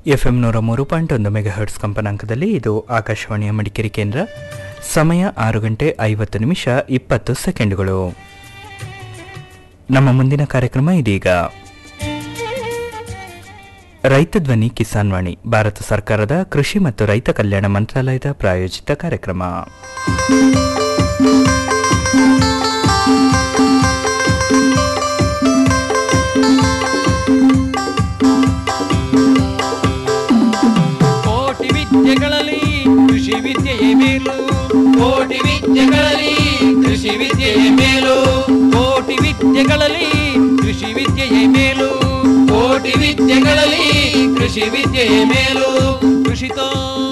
FM ನೂರ ಮೂರು point ಒಂದು ಮೆಗಾಹರ್ಟ್ಸ್ ಕಂಪನಾಂಕದಲ್ಲಿ ಇದು ಆಕಾಶವಾಣಿಯ ಮಡಿಕೇರಿ ಕೇಂದ್ರ ಸಮಯ ಆರು ಗಂಟೆ ಐವತ್ತು ನಿಮಿಷ ಇಪ್ಪತ್ತು ಸೆಕೆಂಡುಗಳು ನಮ್ಮ ಮುಂದಿನ ಕಾರ್ಯಕ್ರಮ ಇದೀಗ ರೈತ ಧ್ವನಿ ಕಿಸಾನ್ ವಾಣಿ ಭಾರತ ಸರ್ಕಾರದ ಕೃಷಿ ಮತ್ತು ರೈತ ಕಲ್ಯಾಣ ಮಂತ್ರಾಲಯದ ಪ್ರಾಯೋಜಿತ ಕಾರ್ಯಕ್ರಮ ಕೋಟಿ ವಿದ್ಯೆಗಳಲ್ಲಿ ಕೃಷಿ ವಿದ್ಯೆಯೇ ಮೇಲು ಕೋಟಿ ವಿದ್ಯೆಗಳಲ್ಲಿ ಕೃಷಿ ವಿದ್ಯೆಯೇ ಮೇಲು ಕೋಟಿ ವಿದ್ಯೆಗಳಲ್ಲಿ ಕೃಷಿ ವಿದ್ಯೆಯೇ ಮೇಲು ಕೋಟಿ ವಿದ್ಯೆಗಳಲ್ಲಿ ಕೃಷಿ ವಿದ್ಯೆಯೇ ಮೇಲು ಕೃಷಿತೋ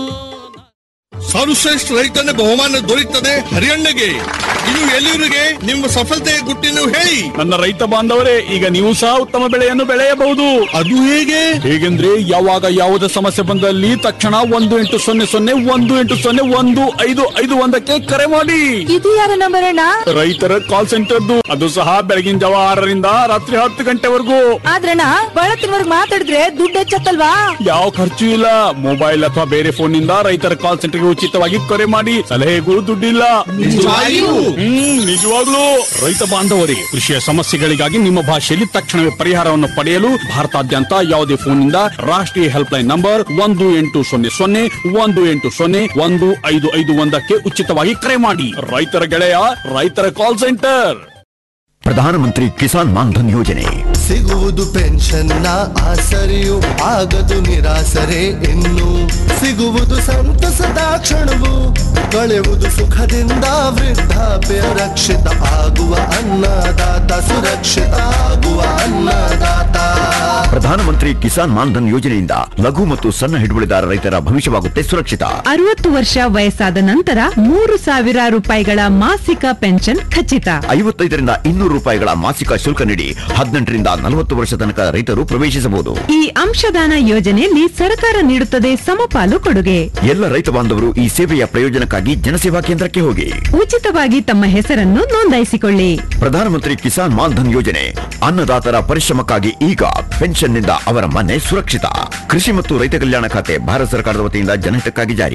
ಸರ್ವಶ್ರೇಷ್ಠ ರೈತನ ಬಹುಮಾನ ದೊರೆಯುತ್ತದೆ ಹರಿಯಣ್ಣಗೆ ಇದು ಎಲ್ಲಿವರಿಗೆ ನಿಮ್ಮ ಸಫಲತೆಯ ಗುಟ್ಟಿನ ಹೇಳಿ ನನ್ನ ರೈತ ಬಾಂಧವರೇ ಈಗ ನೀವು ಸಹ ಉತ್ತಮ ಬೆಳೆಯನ್ನು ಬೆಳೆಯಬಹುದು ಅದು ಹೇಗೆ ಹೇಗೆಂದ್ರೆ ಯಾವಾಗ ಯಾವುದೇ ಸಮಸ್ಯೆ ಬಂದಲ್ಲಿ ತಕ್ಷಣ ಒಂದು ಎಂಟು ಸೊನ್ನೆ ಸೊನ್ನೆ ಒಂದು ಎಂಟು ಸೊನ್ನೆ ಒಂದು ಐದು ಐದು ಒಂದಕ್ಕೆ ಕರೆ ಮಾಡಿ ಇದು ಯಾರ ನಂಬರ್ ಅಣ್ಣ ರೈತರ ಕಾಲ್ ಸೆಂಟರ್ದು ಅದು ಸಹ ಬೆಳಗಿನ ಜಾವ ಆರರಿಂದ ರಾತ್ರಿ ಹತ್ತು ಗಂಟೆವರೆಗೂ ಆದ್ರಣ್ಣ ಬಳತ್ತಿನವರ್ಗ್ ಮಾತಾಡಿದ್ರೆ ದುಡ್ಡು ಹೆಚ್ಚತ್ತಲ್ವಾ ಯಾವ ಖರ್ಚು ಇಲ್ಲ ಮೊಬೈಲ್ ಅಥವಾ ಬೇರೆ ಫೋನ್ ನಿಂದ ರೈತರ ಕಾಲ್ ಸೆಂಟರ್ಗೆ ಉಚಿತವಾಗಿ ಕರೆ ಮಾಡಿ ಸಲಹೆಗಳು ದುಡ್ಡಿಲ್ಲ ನಿಜವಾಗಿಯೂ? ಹ್ಮ್ ನಿಜವಾಗ್ಲೂ ರೈತ ಬಾಂಧವರೇ ಕೃಷಿಯ ಸಮಸ್ಯೆಗಳಿಗಾಗಿ ನಿಮ್ಮ ಭಾಷೆಯಲ್ಲಿ ತಕ್ಷಣವೇ ಪರಿಹಾರವನ್ನು ಪಡೆಯಲು ಭಾರತಾದ್ಯಂತ ಯಾವುದೇ ಫೋನ್ನಿಂದ ರಾಷ್ಟ್ರೀಯ ಹೆಲ್ಪ್ ಲೈನ್ ನಂಬರ್ ಒಂದು ಎಂಟು ಸೊನ್ನೆ ಸೊನ್ನೆ ಒಂದು ಎಂಟು ಸೊನ್ನೆ ಒಂದು ಐದು ಐದು ಒಂದಕ್ಕೆ ಉಚಿತವಾಗಿ ಕರೆ ಮಾಡಿ ರೈತರ ಗೆಳೆಯ ರೈತರ ಕಾಲ್ ಸೆಂಟರ್ ಪ್ರಧಾನಮಂತ್ರಿ ಕಿಸಾನ್ ಮಾನ್ಧನ್ ಯೋಜನೆ ಸಿಗುವುದು ಪೆನ್ಷನ್ನ ಆಸರೆಯು ಆಗದು ನಿರಾಸರೆ ಇನ್ನು ಸಿಗುವುದು ಸಂತಸದ ಕ್ಷಣವು ಕಳೆಯುವುದು ಸುಖದಿಂದ ವೃದ್ಧಾಪ್ಯ ರಕ್ಷಿತ ಆಗುವ ಅನ್ನದಾತ ಸುರಕ್ಷಿತ ಆಗುವ ಅನ್ನದಾತ ಪ್ರಧಾನಮಂತ್ರಿ ಕಿಸಾನ್ ಮಾನ್ಧನ್ ಯೋಜನೆಯಿಂದ ಲಘು ಮತ್ತು ಸಣ್ಣ ಹಿಡುವಳಿದಾರ ರೈತರ ಭವಿಷ್ಯವಾಗುತ್ತೆ ಸುರಕ್ಷಿತ ಅರವತ್ತು ವರ್ಷ ವಯಸ್ಸಾದ ನಂತರ ಮೂರು ಸಾವಿರ ರೂಪಾಯಿಗಳ ಮಾಸಿಕ ಪೆನ್ಷನ್ ಖಚಿತ ಐವತ್ತೈದರಿಂದ ಇನ್ನೂರು ರೂಪಾಯಿಗಳ ಮಾಸಿಕ ಶುಲ್ಕ ನೀಡಿ ಹದಿನೆಂಟರಿಂದ ನಲವತ್ತು ವರ್ಷ ತನಕ ರೈತರು ಪ್ರವೇಶಿಸಬಹುದು ಈ ಅಂಶದಾನ ಯೋಜನೆಯಲ್ಲಿ ಸರ್ಕಾರ ನೀಡುತ್ತದೆ ಸಮಪಾಲು ಕೊಡುಗೆ ಎಲ್ಲ ರೈತ ಬಾಂಧವರು ಈ ಸೇವೆಯ ಪ್ರಯೋಜನಕ್ಕಾಗಿ ಜನಸೇವಾ ಕೇಂದ್ರಕ್ಕೆ ಹೋಗಿ ಉಚಿತವಾಗಿ ತಮ್ಮ ಹೆಸರನ್ನು ನೋಂದಾಯಿಸಿಕೊಳ್ಳಿ ಪ್ರಧಾನಮಂತ್ರಿ ಕಿಸಾನ್ ಮಾನ್ಧನ್ ಯೋಜನೆ ಅನ್ನದಾತರ ಪರಿಶ್ರಮಕ್ಕಾಗಿ ಈಗ ಪೆನ್ಷನ್ನಿಂದ ಅವರ ಮನೆ ಸುರಕ್ಷಿತ ಕೃಷಿ ಮತ್ತು ರೈತ ಕಲ್ಯಾಣ ಖಾತೆ ಭಾರತ ಸರ್ಕಾರದ ವತಿಯಿಂದ ಜನಹಿತಕ್ಕಾಗಿ ಜಾರಿ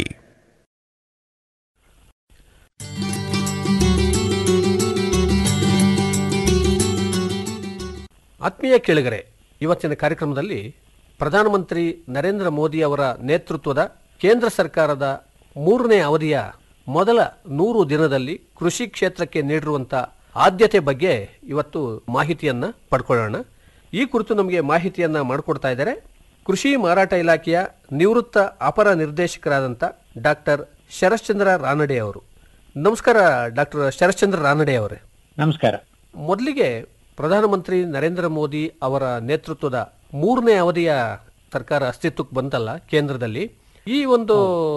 ಆತ್ಮೀಯ ಕೇಳಿಗರೆ ಇವತ್ತಿನ ಕಾರ್ಯಕ್ರಮದಲ್ಲಿ ಪ್ರಧಾನಮಂತ್ರಿ ನರೇಂದ್ರ ಮೋದಿ ಅವರ ನೇತೃತ್ವದ ಕೇಂದ್ರ ಸರ್ಕಾರದ ಮೂರನೇ ಅವಧಿಯ ಮೊದಲ ನೂರು ದಿನದಲ್ಲಿ ಕೃಷಿ ಕ್ಷೇತ್ರಕ್ಕೆ ನೀಡಿರುವಂಥ ಆದ್ಯತೆ ಬಗ್ಗೆ ಇವತ್ತು ಮಾಹಿತಿಯನ್ನ ಪಡ್ಕೊಳ್ಳೋಣ ಈ ಕುರಿತು ನಮಗೆ ಮಾಹಿತಿಯನ್ನ ಮಾಡಿಕೊಡ್ತಾ ಇದ್ದಾರೆ ಕೃಷಿ ಮಾರಾಟ ಇಲಾಖೆಯ ನಿವೃತ್ತ ಅಪರ ನಿರ್ದೇಶಕರಾದಂಥ ಡಾಕ್ಟರ್ ಶರಶ್ಚಂದ್ರ ರಾನಡೆ ಅವರು ನಮಸ್ಕಾರ ಡಾಕ್ಟರ್ ಶರಶ್ಚಂದ್ರ ರಾನಡೆ ಅವರೇ ನಮಸ್ಕಾರ ಮೊದಲಿಗೆ ಪ್ರಧಾನಮಂತ್ರಿ ನರೇಂದ್ರ ಮೋದಿ ಅವರ ನೇತೃತ್ವದ ಮೂರನೇ ಅವಧಿಯ ಸರ್ಕಾರ ಅಸ್ತಿತ್ವಕ್ಕೆ ಬಂತಲ್ಲ ಕೇಂದ್ರದಲ್ಲಿ ಈ ಒಂದು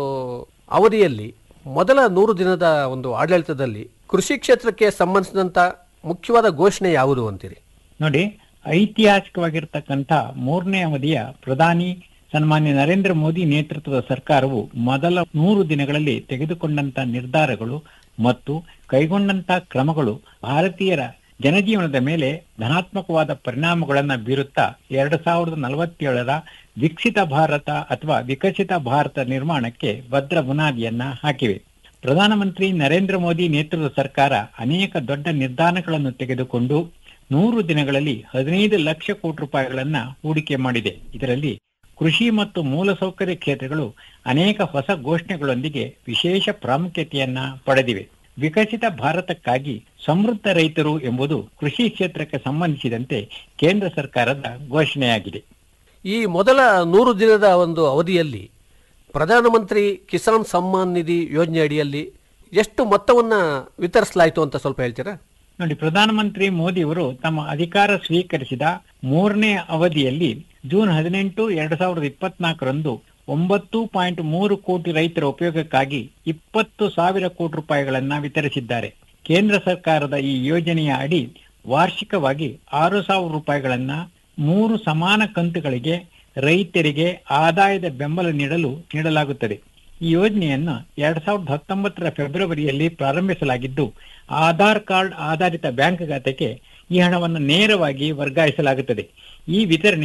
ಅವಧಿಯಲ್ಲಿ ಮೊದಲ ನೂರು ದಿನದ ಒಂದು ಆಡಳಿತದಲ್ಲಿ ಕೃಷಿ ಕ್ಷೇತ್ರಕ್ಕೆ ಸಂಬಂಧಿಸಿದಂತ ಮುಖ್ಯವಾದ ಘೋಷಣೆ ಯಾವುದು ಅಂತೀರಿ ನೋಡಿ ಐತಿಹಾಸಿಕವಾಗಿರ್ತಕ್ಕಂಥ ಮೂರನೇ ಅವಧಿಯ ಪ್ರಧಾನಿ ಸನ್ಮಾನ್ಯ ನರೇಂದ್ರ ಮೋದಿ ನೇತೃತ್ವದ ಸರ್ಕಾರವು ಮೊದಲ ನೂರು ದಿನಗಳಲ್ಲಿ ತೆಗೆದುಕೊಂಡಂತ ನಿರ್ಧಾರಗಳು ಮತ್ತು ಕೈಗೊಂಡಂತ ಕ್ರಮಗಳು ಭಾರತೀಯರ ಜನಜೀವನದ ಮೇಲೆ ಧನಾತ್ಮಕವಾದ ಪರಿಣಾಮಗಳನ್ನ ಬೀರುತ್ತಾ ಎರಡ್ ಸಾವಿರದ ನಲವತ್ತೇಳರ ವಿಕಸಿತ ಭಾರತ ಅಥವಾ ವಿಕಸಿತ ಭಾರತ ನಿರ್ಮಾಣಕ್ಕೆ ಭದ್ರ ಬುನಾದಿಯನ್ನ ಹಾಕಿವೆ ಪ್ರಧಾನಮಂತ್ರಿ ನರೇಂದ್ರ ಮೋದಿ ನೇತೃತ್ವದ ಸರ್ಕಾರ ಅನೇಕ ದೊಡ್ಡ ನಿರ್ಧಾರಗಳನ್ನು ತೆಗೆದುಕೊಂಡು ನೂರು ದಿನಗಳಲ್ಲಿ ಹದಿನೈದು ಲಕ್ಷ ಕೋಟಿ ರೂಪಾಯಿಗಳನ್ನ ಹೂಡಿಕೆ ಮಾಡಿದೆ ಇದರಲ್ಲಿ ಕೃಷಿ ಮತ್ತು ಮೂಲಸೌಕರ್ಯ ಕ್ಷೇತ್ರಗಳು ಅನೇಕ ಹೊಸ ಘೋಷಣೆಗಳೊಂದಿಗೆ ವಿಶೇಷ ಪ್ರಾಮುಖ್ಯತೆಯನ್ನ ಪಡೆದಿವೆ ವಿಕಸಿತ ಭಾರತಕ್ಕಾಗಿ ಸಮೃದ್ಧ ರೈತರು ಎಂಬುದು ಕೃಷಿ ಕ್ಷೇತ್ರಕ್ಕೆ ಸಂಬಂಧಿಸಿದಂತೆ ಕೇಂದ್ರ ಸರ್ಕಾರದ ಘೋಷಣೆಯಾಗಿದೆ ಈ ಮೊದಲ ನೂರು ದಿನದ ಒಂದು ಅವಧಿಯಲ್ಲಿ ಪ್ರಧಾನಮಂತ್ರಿ ಕಿಸಾನ್ ಸಮ್ಮಾನ್ ನಿಧಿ ಯೋಜನೆ ಅಡಿಯಲ್ಲಿ ಎಷ್ಟು ಮೊತ್ತವನ್ನ ವಿತರಿಸಲಾಯಿತು ಅಂತ ಸ್ವಲ್ಪ ಹೇಳ್ತೀರಾ ನೋಡಿ ಪ್ರಧಾನಮಂತ್ರಿ ಮೋದಿಯವರು ತಮ್ಮ ಅಧಿಕಾರ ಸ್ವೀಕರಿಸಿದ ಮೂರನೇ ಅವಧಿಯಲ್ಲಿ ಜೂನ್ ಹದಿನೆಂಟು ಎರಡ್ ಸಾವಿರದ ಇಪ್ಪತ್ನಾಲ್ಕರಂದು ಒಂಬತ್ತು ಪಾಯಿಂಟ್ ಮೂರು ಕೋಟಿ ರೈತರ ಉಪಯೋಗಕ್ಕಾಗಿ ಇಪ್ಪತ್ತು ಸಾವಿರ ಕೋಟಿ ರೂಪಾಯಿಗಳನ್ನ ವಿತರಿಸಿದ್ದಾರೆ ಕೇಂದ್ರ ಸರ್ಕಾರದ ಈ ಯೋಜನೆಯ ಅಡಿ ವಾರ್ಷಿಕವಾಗಿ ಆರು ಸಾವಿರ ರೂಪಾಯಿಗಳನ್ನ ಮೂರು ಸಮಾನ ಕಂತುಗಳಿಗೆ ರೈತರಿಗೆ ಆದಾಯದ ಬೆಂಬಲ ನೀಡಲು ನೀಡಲಾಗುತ್ತದೆ ಈ ಯೋಜನೆಯನ್ನು ಎರಡ್ ಸಾವಿರದ ಹತ್ತೊಂಬತ್ತರ ಫೆಬ್ರವರಿಯಲ್ಲಿ ಪ್ರಾರಂಭಿಸಲಾಗಿದ್ದು ಆಧಾರ್ ಕಾರ್ಡ್ ಆಧಾರಿತ ಬ್ಯಾಂಕ್ ಖಾತೆಗೆ ಈ ಹಣವನ್ನು ನೇರವಾಗಿ ವರ್ಗಾಯಿಸಲಾಗುತ್ತದೆ ಈ ವಿತರಣೆಯು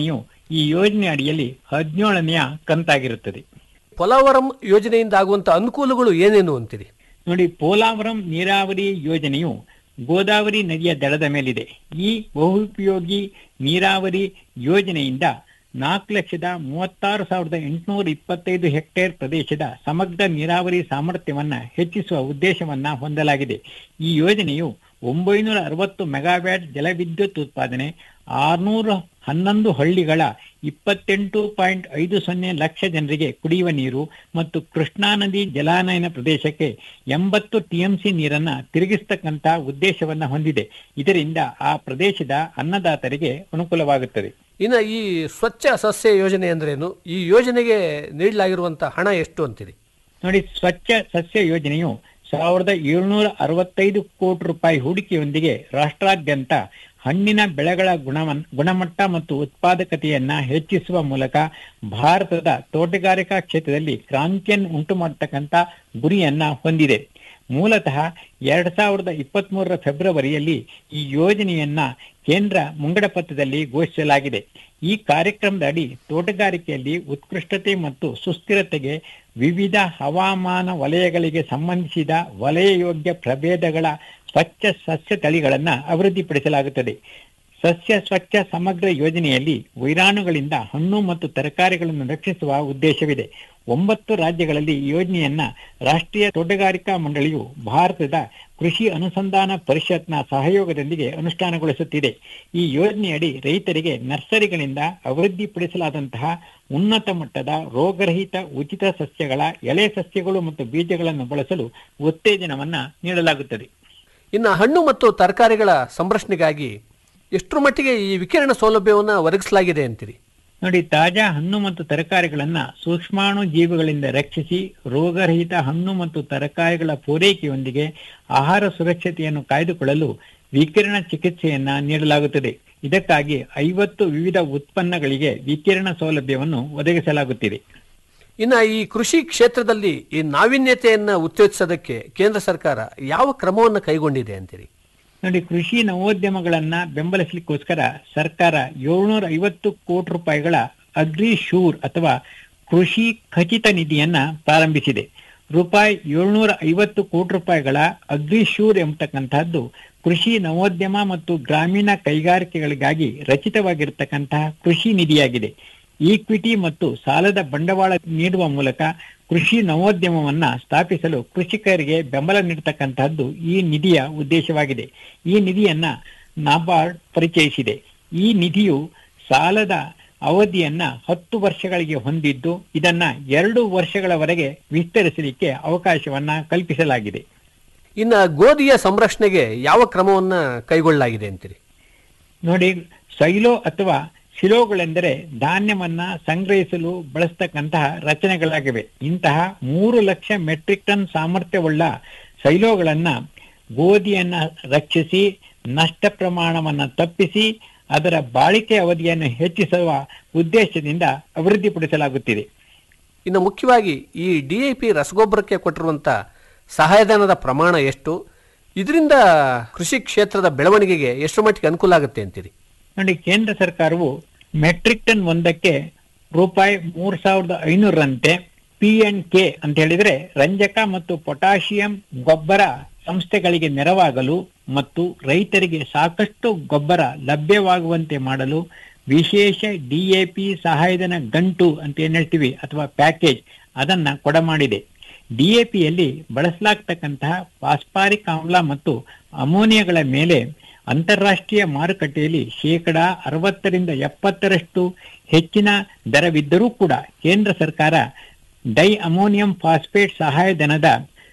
ಈ ಯೋಜನೆ ಅಡಿಯಲ್ಲಿ ಹದಿನೇಳನೆಯ ಕಂತಾಗಿರುತ್ತದೆ ಪೊಲಾವರಂ ಯೋಜನೆಯಿಂದ ಆಗುವಂತ ಅನುಕೂಲಗಳು ಏನೇನು ಅಂತೀರಿ ನೋಡಿ ಪೋಲಾವರಂ ನೀರಾವರಿ ಯೋಜನೆಯು ಗೋದಾವರಿ ನದಿಯ ದಡದ ಮೇಲಿದೆ ಈ ಬಹುಪಯೋಗಿ ನೀರಾವರಿ ಯೋಜನೆಯಿಂದ ನಾಲ್ಕು ಲಕ್ಷದ ಮೂವತ್ತಾರು ಸಾವಿರದ ಎಂಟುನೂರ ಇಪ್ಪತ್ತೈದು ಹೆಕ್ಟೇರ್ ಪ್ರದೇಶದ ಸಮಗ್ರ ನೀರಾವರಿ ಸಾಮರ್ಥ್ಯವನ್ನ ಹೆಚ್ಚಿಸುವ ಉದ್ದೇಶವನ್ನ ಹೊಂದಲಾಗಿದೆ ಈ ಯೋಜನೆಯು ಒಂಬೈನೂರ ಅರವತ್ತು ಮೆಗಾವ್ಯಾಟ್ ಜಲವಿದ್ಯುತ್ ಉತ್ಪಾದನೆ ಆರ್ನೂರ ಹನ್ನೊಂದು ಹಳ್ಳಿಗಳ ಇಪ್ಪತ್ತೆಂಟು ಪಾಯಿಂಟ್ ಐದು ಸೊನ್ನೆ ಲಕ್ಷ ಜನರಿಗೆ ಕುಡಿಯುವ ನೀರು ಮತ್ತು ಕೃಷ್ಣಾ ನದಿ ಜಲಾನಯನ ಪ್ರದೇಶಕ್ಕೆ ಎಂಬತ್ತು ಟಿಎಂಸಿ ನೀರನ್ನ ತಿರುಗಿಸ್ತಕ್ಕಂತ ಉದ್ದೇಶವನ್ನ ಹೊಂದಿದೆ ಇದರಿಂದ ಆ ಪ್ರದೇಶದ ಅನ್ನದಾತರಿಗೆ ಅನುಕೂಲವಾಗುತ್ತದೆ ಇನ್ನು ಈ ಸ್ವಚ್ಛ ಸಸ್ಯ ಯೋಜನೆ ಅಂದ್ರೇನು ಈ ಯೋಜನೆಗೆ ನೀಡಲಾಗಿರುವಂತ ಹಣ ಎಷ್ಟು ಅಂತೀರಿ ನೋಡಿ ಸ್ವಚ್ಛ ಸಸ್ಯ ಯೋಜನೆಯು ಸಾವಿರದ ಏಳ್ನೂರ ಅರವತ್ತೈದು ಕೋಟಿ ರೂಪಾಯಿ ಹೂಡಿಕೆಯೊಂದಿಗೆ ರಾಷ್ಟ್ರಾದ್ಯಂತ ಹಣ್ಣಿನ ಬೆಳೆಗಳ ಗುಣವನ್ ಗುಣಮಟ್ಟ ಮತ್ತು ಉತ್ಪಾದಕತೆಯನ್ನ ಹೆಚ್ಚಿಸುವ ಮೂಲಕ ಭಾರತದ ತೋಟಗಾರಿಕಾ ಕ್ಷೇತ್ರದಲ್ಲಿ ಕ್ರಾಂತಿಯನ್ನು ಉಂಟು ಮಾಡತಕ್ಕಂತ ಗುರಿಯನ್ನ ಹೊಂದಿದೆ ಮೂಲತಃ ಎರಡ್ ಸಾವಿರದ ಇಪ್ಪತ್ತ್ ಮೂರರ ಫೆಬ್ರವರಿಯಲ್ಲಿ ಈ ಯೋಜನೆಯನ್ನ ಕೇಂದ್ರ ಮುಂಗಡ ಪತ್ರದಲ್ಲಿ ಘೋಷಿಸಲಾಗಿದೆ ಈ ಕಾರ್ಯಕ್ರಮದ ಅಡಿ ತೋಟಗಾರಿಕೆಯಲ್ಲಿ ಉತ್ಕೃಷ್ಟತೆ ಮತ್ತು ಸುಸ್ಥಿರತೆಗೆ ವಿವಿಧ ಹವಾಮಾನ ವಲಯಗಳಿಗೆ ಸಂಬಂಧಿಸಿದ ವಲಯಯೋಗ್ಯ ಪ್ರಭೇದಗಳ ಸ್ವಚ್ಛ ಸಸ್ಯ ತಳಿಗಳನ್ನ ಅಭಿವೃದ್ಧಿಪಡಿಸಲಾಗುತ್ತದೆ ಸಸ್ಯ ಸ್ವಚ್ಛ ಸಮಗ್ರ ಯೋಜನೆಯಲ್ಲಿ ವೈರಾಣುಗಳಿಂದ ಹಣ್ಣು ಮತ್ತು ತರಕಾರಿಗಳನ್ನು ರಕ್ಷಿಸುವ ಉದ್ದೇಶವಿದೆ ಒಂಬತ್ತು ರಾಜ್ಯಗಳಲ್ಲಿ ಈ ಯೋಜನೆಯನ್ನ ರಾಷ್ಟ್ರೀಯ ತೋಟಗಾರಿಕಾ ಮಂಡಳಿಯು ಭಾರತದ ಕೃಷಿ ಅನುಸಂಧಾನ ಪರಿಷತ್ನ ಸಹಯೋಗದೊಂದಿಗೆ ಅನುಷ್ಠಾನಗೊಳಿಸುತ್ತಿದೆ ಈ ಯೋಜನೆಯಡಿ ರೈತರಿಗೆ ನರ್ಸರಿಗಳಿಂದ ಅಭಿವೃದ್ಧಿಪಡಿಸಲಾದಂತಹ ಉನ್ನತ ಮಟ್ಟದ ರೋಗರಹಿತ ಉಚಿತ ಸಸ್ಯಗಳ ಎಲೆ ಸಸ್ಯಗಳು ಮತ್ತು ಬೀಜಗಳನ್ನು ಬಳಸಲು ಉತ್ತೇಜನವನ್ನ ನೀಡಲಾಗುತ್ತದೆ ಇನ್ನು ಹಣ್ಣು ಮತ್ತು ತರಕಾರಿಗಳ ಸಂರಕ್ಷಣೆಗಾಗಿ ಎಷ್ಟರ ಮಟ್ಟಿಗೆ ಈ ವಿಕಿರಣ ಸೌಲಭ್ಯವನ್ನ ಒದಗಿಸಲಾಗಿದೆ ಅಂತೀರಿ ನೋಡಿ ತಾಜಾ ಹಣ್ಣು ಮತ್ತು ತರಕಾರಿಗಳನ್ನ ಸೂಕ್ಷ್ಮಾಣು ಜೀವಿಗಳಿಂದ ರಕ್ಷಿಸಿ ರೋಗರಹಿತ ಹಣ್ಣು ಮತ್ತು ತರಕಾರಿಗಳ ಪೂರೈಕೆಯೊಂದಿಗೆ ಆಹಾರ ಸುರಕ್ಷತೆಯನ್ನು ಕಾಯ್ದುಕೊಳ್ಳಲು ವಿಕಿರಣ ಚಿಕಿತ್ಸೆಯನ್ನ ನೀಡಲಾಗುತ್ತದೆ ಇದಕ್ಕಾಗಿ ಐವತ್ತು ವಿವಿಧ ಉತ್ಪನ್ನಗಳಿಗೆ ವಿಕಿರಣ ಸೌಲಭ್ಯವನ್ನು ಒದಗಿಸಲಾಗುತ್ತಿದೆ ಇನ್ನು ಈ ಕೃಷಿ ಕ್ಷೇತ್ರದಲ್ಲಿ ಈ ನಾವೀನ್ಯತೆಯನ್ನ ಉತ್ತೇಜಿಸೋದಕ್ಕೆ ಕೇಂದ್ರ ಸರ್ಕಾರ ಯಾವ ಕ್ರಮವನ್ನು ಕೈಗೊಂಡಿದೆ ಅಂತೀರಿ ನೋಡಿ ಕೃಷಿ ನವೋದ್ಯಮಗಳನ್ನ ಬೆಂಬಲಿಸಲಿಕ್ಕೋಸ್ಕರ ಸರ್ಕಾರ ಏಳ್ನೂರ ಐವತ್ತು ಕೋಟಿ ರೂಪಾಯಿಗಳ ಅಗ್ರಿ ಶೂರ್ ಅಥವಾ ಕೃಷಿ ಖಚಿತ ನಿಧಿಯನ್ನ ಪ್ರಾರಂಭಿಸಿದೆ ರೂಪಾಯಿ ಏಳ್ನೂರ ಐವತ್ತು ಕೋಟಿ ರೂಪಾಯಿಗಳ ಅಗ್ರಿ ಶೂರ್ ಎಂಬತಕ್ಕಂತಹದ್ದು ಕೃಷಿ ನವೋದ್ಯಮ ಮತ್ತು ಗ್ರಾಮೀಣ ಕೈಗಾರಿಕೆಗಳಿಗಾಗಿ ರಚಿತವಾಗಿರತಕ್ಕಂತಹ ಕೃಷಿ ನಿಧಿಯಾಗಿದೆ ಈಕ್ವಿಟಿ ಮತ್ತು ಸಾಲದ ಬಂಡವಾಳ ನೀಡುವ ಮೂಲಕ ಕೃಷಿ ನವೋದ್ಯಮವನ್ನ ಸ್ಥಾಪಿಸಲು ಕೃಷಿಕರಿಗೆ ಬೆಂಬಲ ನೀಡತಕ್ಕಂತಹದ್ದು ಈ ನಿಧಿಯ ಉದ್ದೇಶವಾಗಿದೆ ಈ ನಿಧಿಯನ್ನ ನಾಬಾರ್ಡ್ ಪರಿಚಯಿಸಿದೆ ಈ ನಿಧಿಯು ಸಾಲದ ಅವಧಿಯನ್ನ ಹತ್ತು ವರ್ಷಗಳಿಗೆ ಹೊಂದಿದ್ದು ಇದನ್ನ ಎರಡು ವರ್ಷಗಳವರೆಗೆ ವಿಸ್ತರಿಸಲಿಕ್ಕೆ ಅವಕಾಶವನ್ನ ಕಲ್ಪಿಸಲಾಗಿದೆ ಇನ್ನು ಗೋಧಿಯ ಸಂರಕ್ಷಣೆಗೆ ಯಾವ ಕ್ರಮವನ್ನ ಕೈಗೊಳ್ಳಲಾಗಿದೆ ಅಂತೀರಿ ನೋಡಿ ಸೈಲೋ ಅಥವಾ ಶಿಲೋಗಳೆಂದರೆ ಧಾನ್ಯವನ್ನ ಸಂಗ್ರಹಿಸಲು ಬಳಸ್ತಕ್ಕಂತಹ ರಚನೆಗಳಾಗಿವೆ ಇಂತಹ ಮೂರು ಲಕ್ಷ ಮೆಟ್ರಿಕ್ ಟನ್ ಸಾಮರ್ಥ್ಯವುಳ್ಳ ಸೈಲೋಗಳನ್ನ ಗೋಧಿಯನ್ನ ರಕ್ಷಿಸಿ ನಷ್ಟ ಪ್ರಮಾಣವನ್ನ ತಪ್ಪಿಸಿ ಅದರ ಬಾಳಿಕೆ ಅವಧಿಯನ್ನು ಹೆಚ್ಚಿಸುವ ಉದ್ದೇಶದಿಂದ ಅಭಿವೃದ್ಧಿಪಡಿಸಲಾಗುತ್ತಿದೆ ಇನ್ನು ಮುಖ್ಯವಾಗಿ ಈ ಡಿಎಪಿ ರಸಗೊಬ್ಬರಕ್ಕೆ ಕೊಟ್ಟಿರುವಂತ ಸಹಾಯಧನದ ಪ್ರಮಾಣ ಎಷ್ಟು ಇದರಿಂದ ಕೃಷಿ ಕ್ಷೇತ್ರದ ಬೆಳವಣಿಗೆಗೆ ಎಷ್ಟು ಮಟ್ಟಿಗೆ ಅನುಕೂಲ ಆಗುತ್ತೆ ಅಂತೀರಿ ನೋಡಿ ಕೇಂದ್ರ ಸರ್ಕಾರವು ಮೆಟ್ರಿಕ್ ಟನ್ ಒಂದಕ್ಕೆ ರೂಪಾಯಿ ಮೂರ್ ಸಾವಿರದ ಐನೂರರಂತೆ ಪಿ ಎನ್ ಕೆ ಅಂತ ಹೇಳಿದ್ರೆ ರಂಜಕ ಮತ್ತು ಪೊಟ್ಯಾಷಿಯಂ ಗೊಬ್ಬರ ಸಂಸ್ಥೆಗಳಿಗೆ ನೆರವಾಗಲು ಮತ್ತು ರೈತರಿಗೆ ಸಾಕಷ್ಟು ಗೊಬ್ಬರ ಲಭ್ಯವಾಗುವಂತೆ ಮಾಡಲು ವಿಶೇಷ ಡಿಎಪಿ ಸಹಾಯಧನ ಗಂಟು ಅಂತ ಏನ್ ಹೇಳ್ತೀವಿ ಅಥವಾ ಪ್ಯಾಕೇಜ್ ಅದನ್ನ ಕೊಡಮಾಡಿದೆ ಡಿಎಪಿಯಲ್ಲಿ ಬಳಸಲಾಗ್ತಕ್ಕಂತಹ ಫಾಸ್ಫಾರಿಕ್ ಆಮ್ಲ ಮತ್ತು ಅಮೋನಿಯಾಗಳ ಮೇಲೆ ಅಂತಾರಾಷ್ಟ್ರೀಯ ಮಾರುಕಟ್ಟೆಯಲ್ಲಿ ಶೇಕಡ ಅರವತ್ತರಿಂದ ಎಪ್ಪತ್ತರಷ್ಟು ಹೆಚ್ಚಿನ ದರವಿದ್ದರೂ ಕೂಡ ಕೇಂದ್ರ ಸರ್ಕಾರ ಡೈ ಅಮೋನಿಯಂ ಫಾಸ್ಫೇಟ್ ಸಹಾಯಧನದ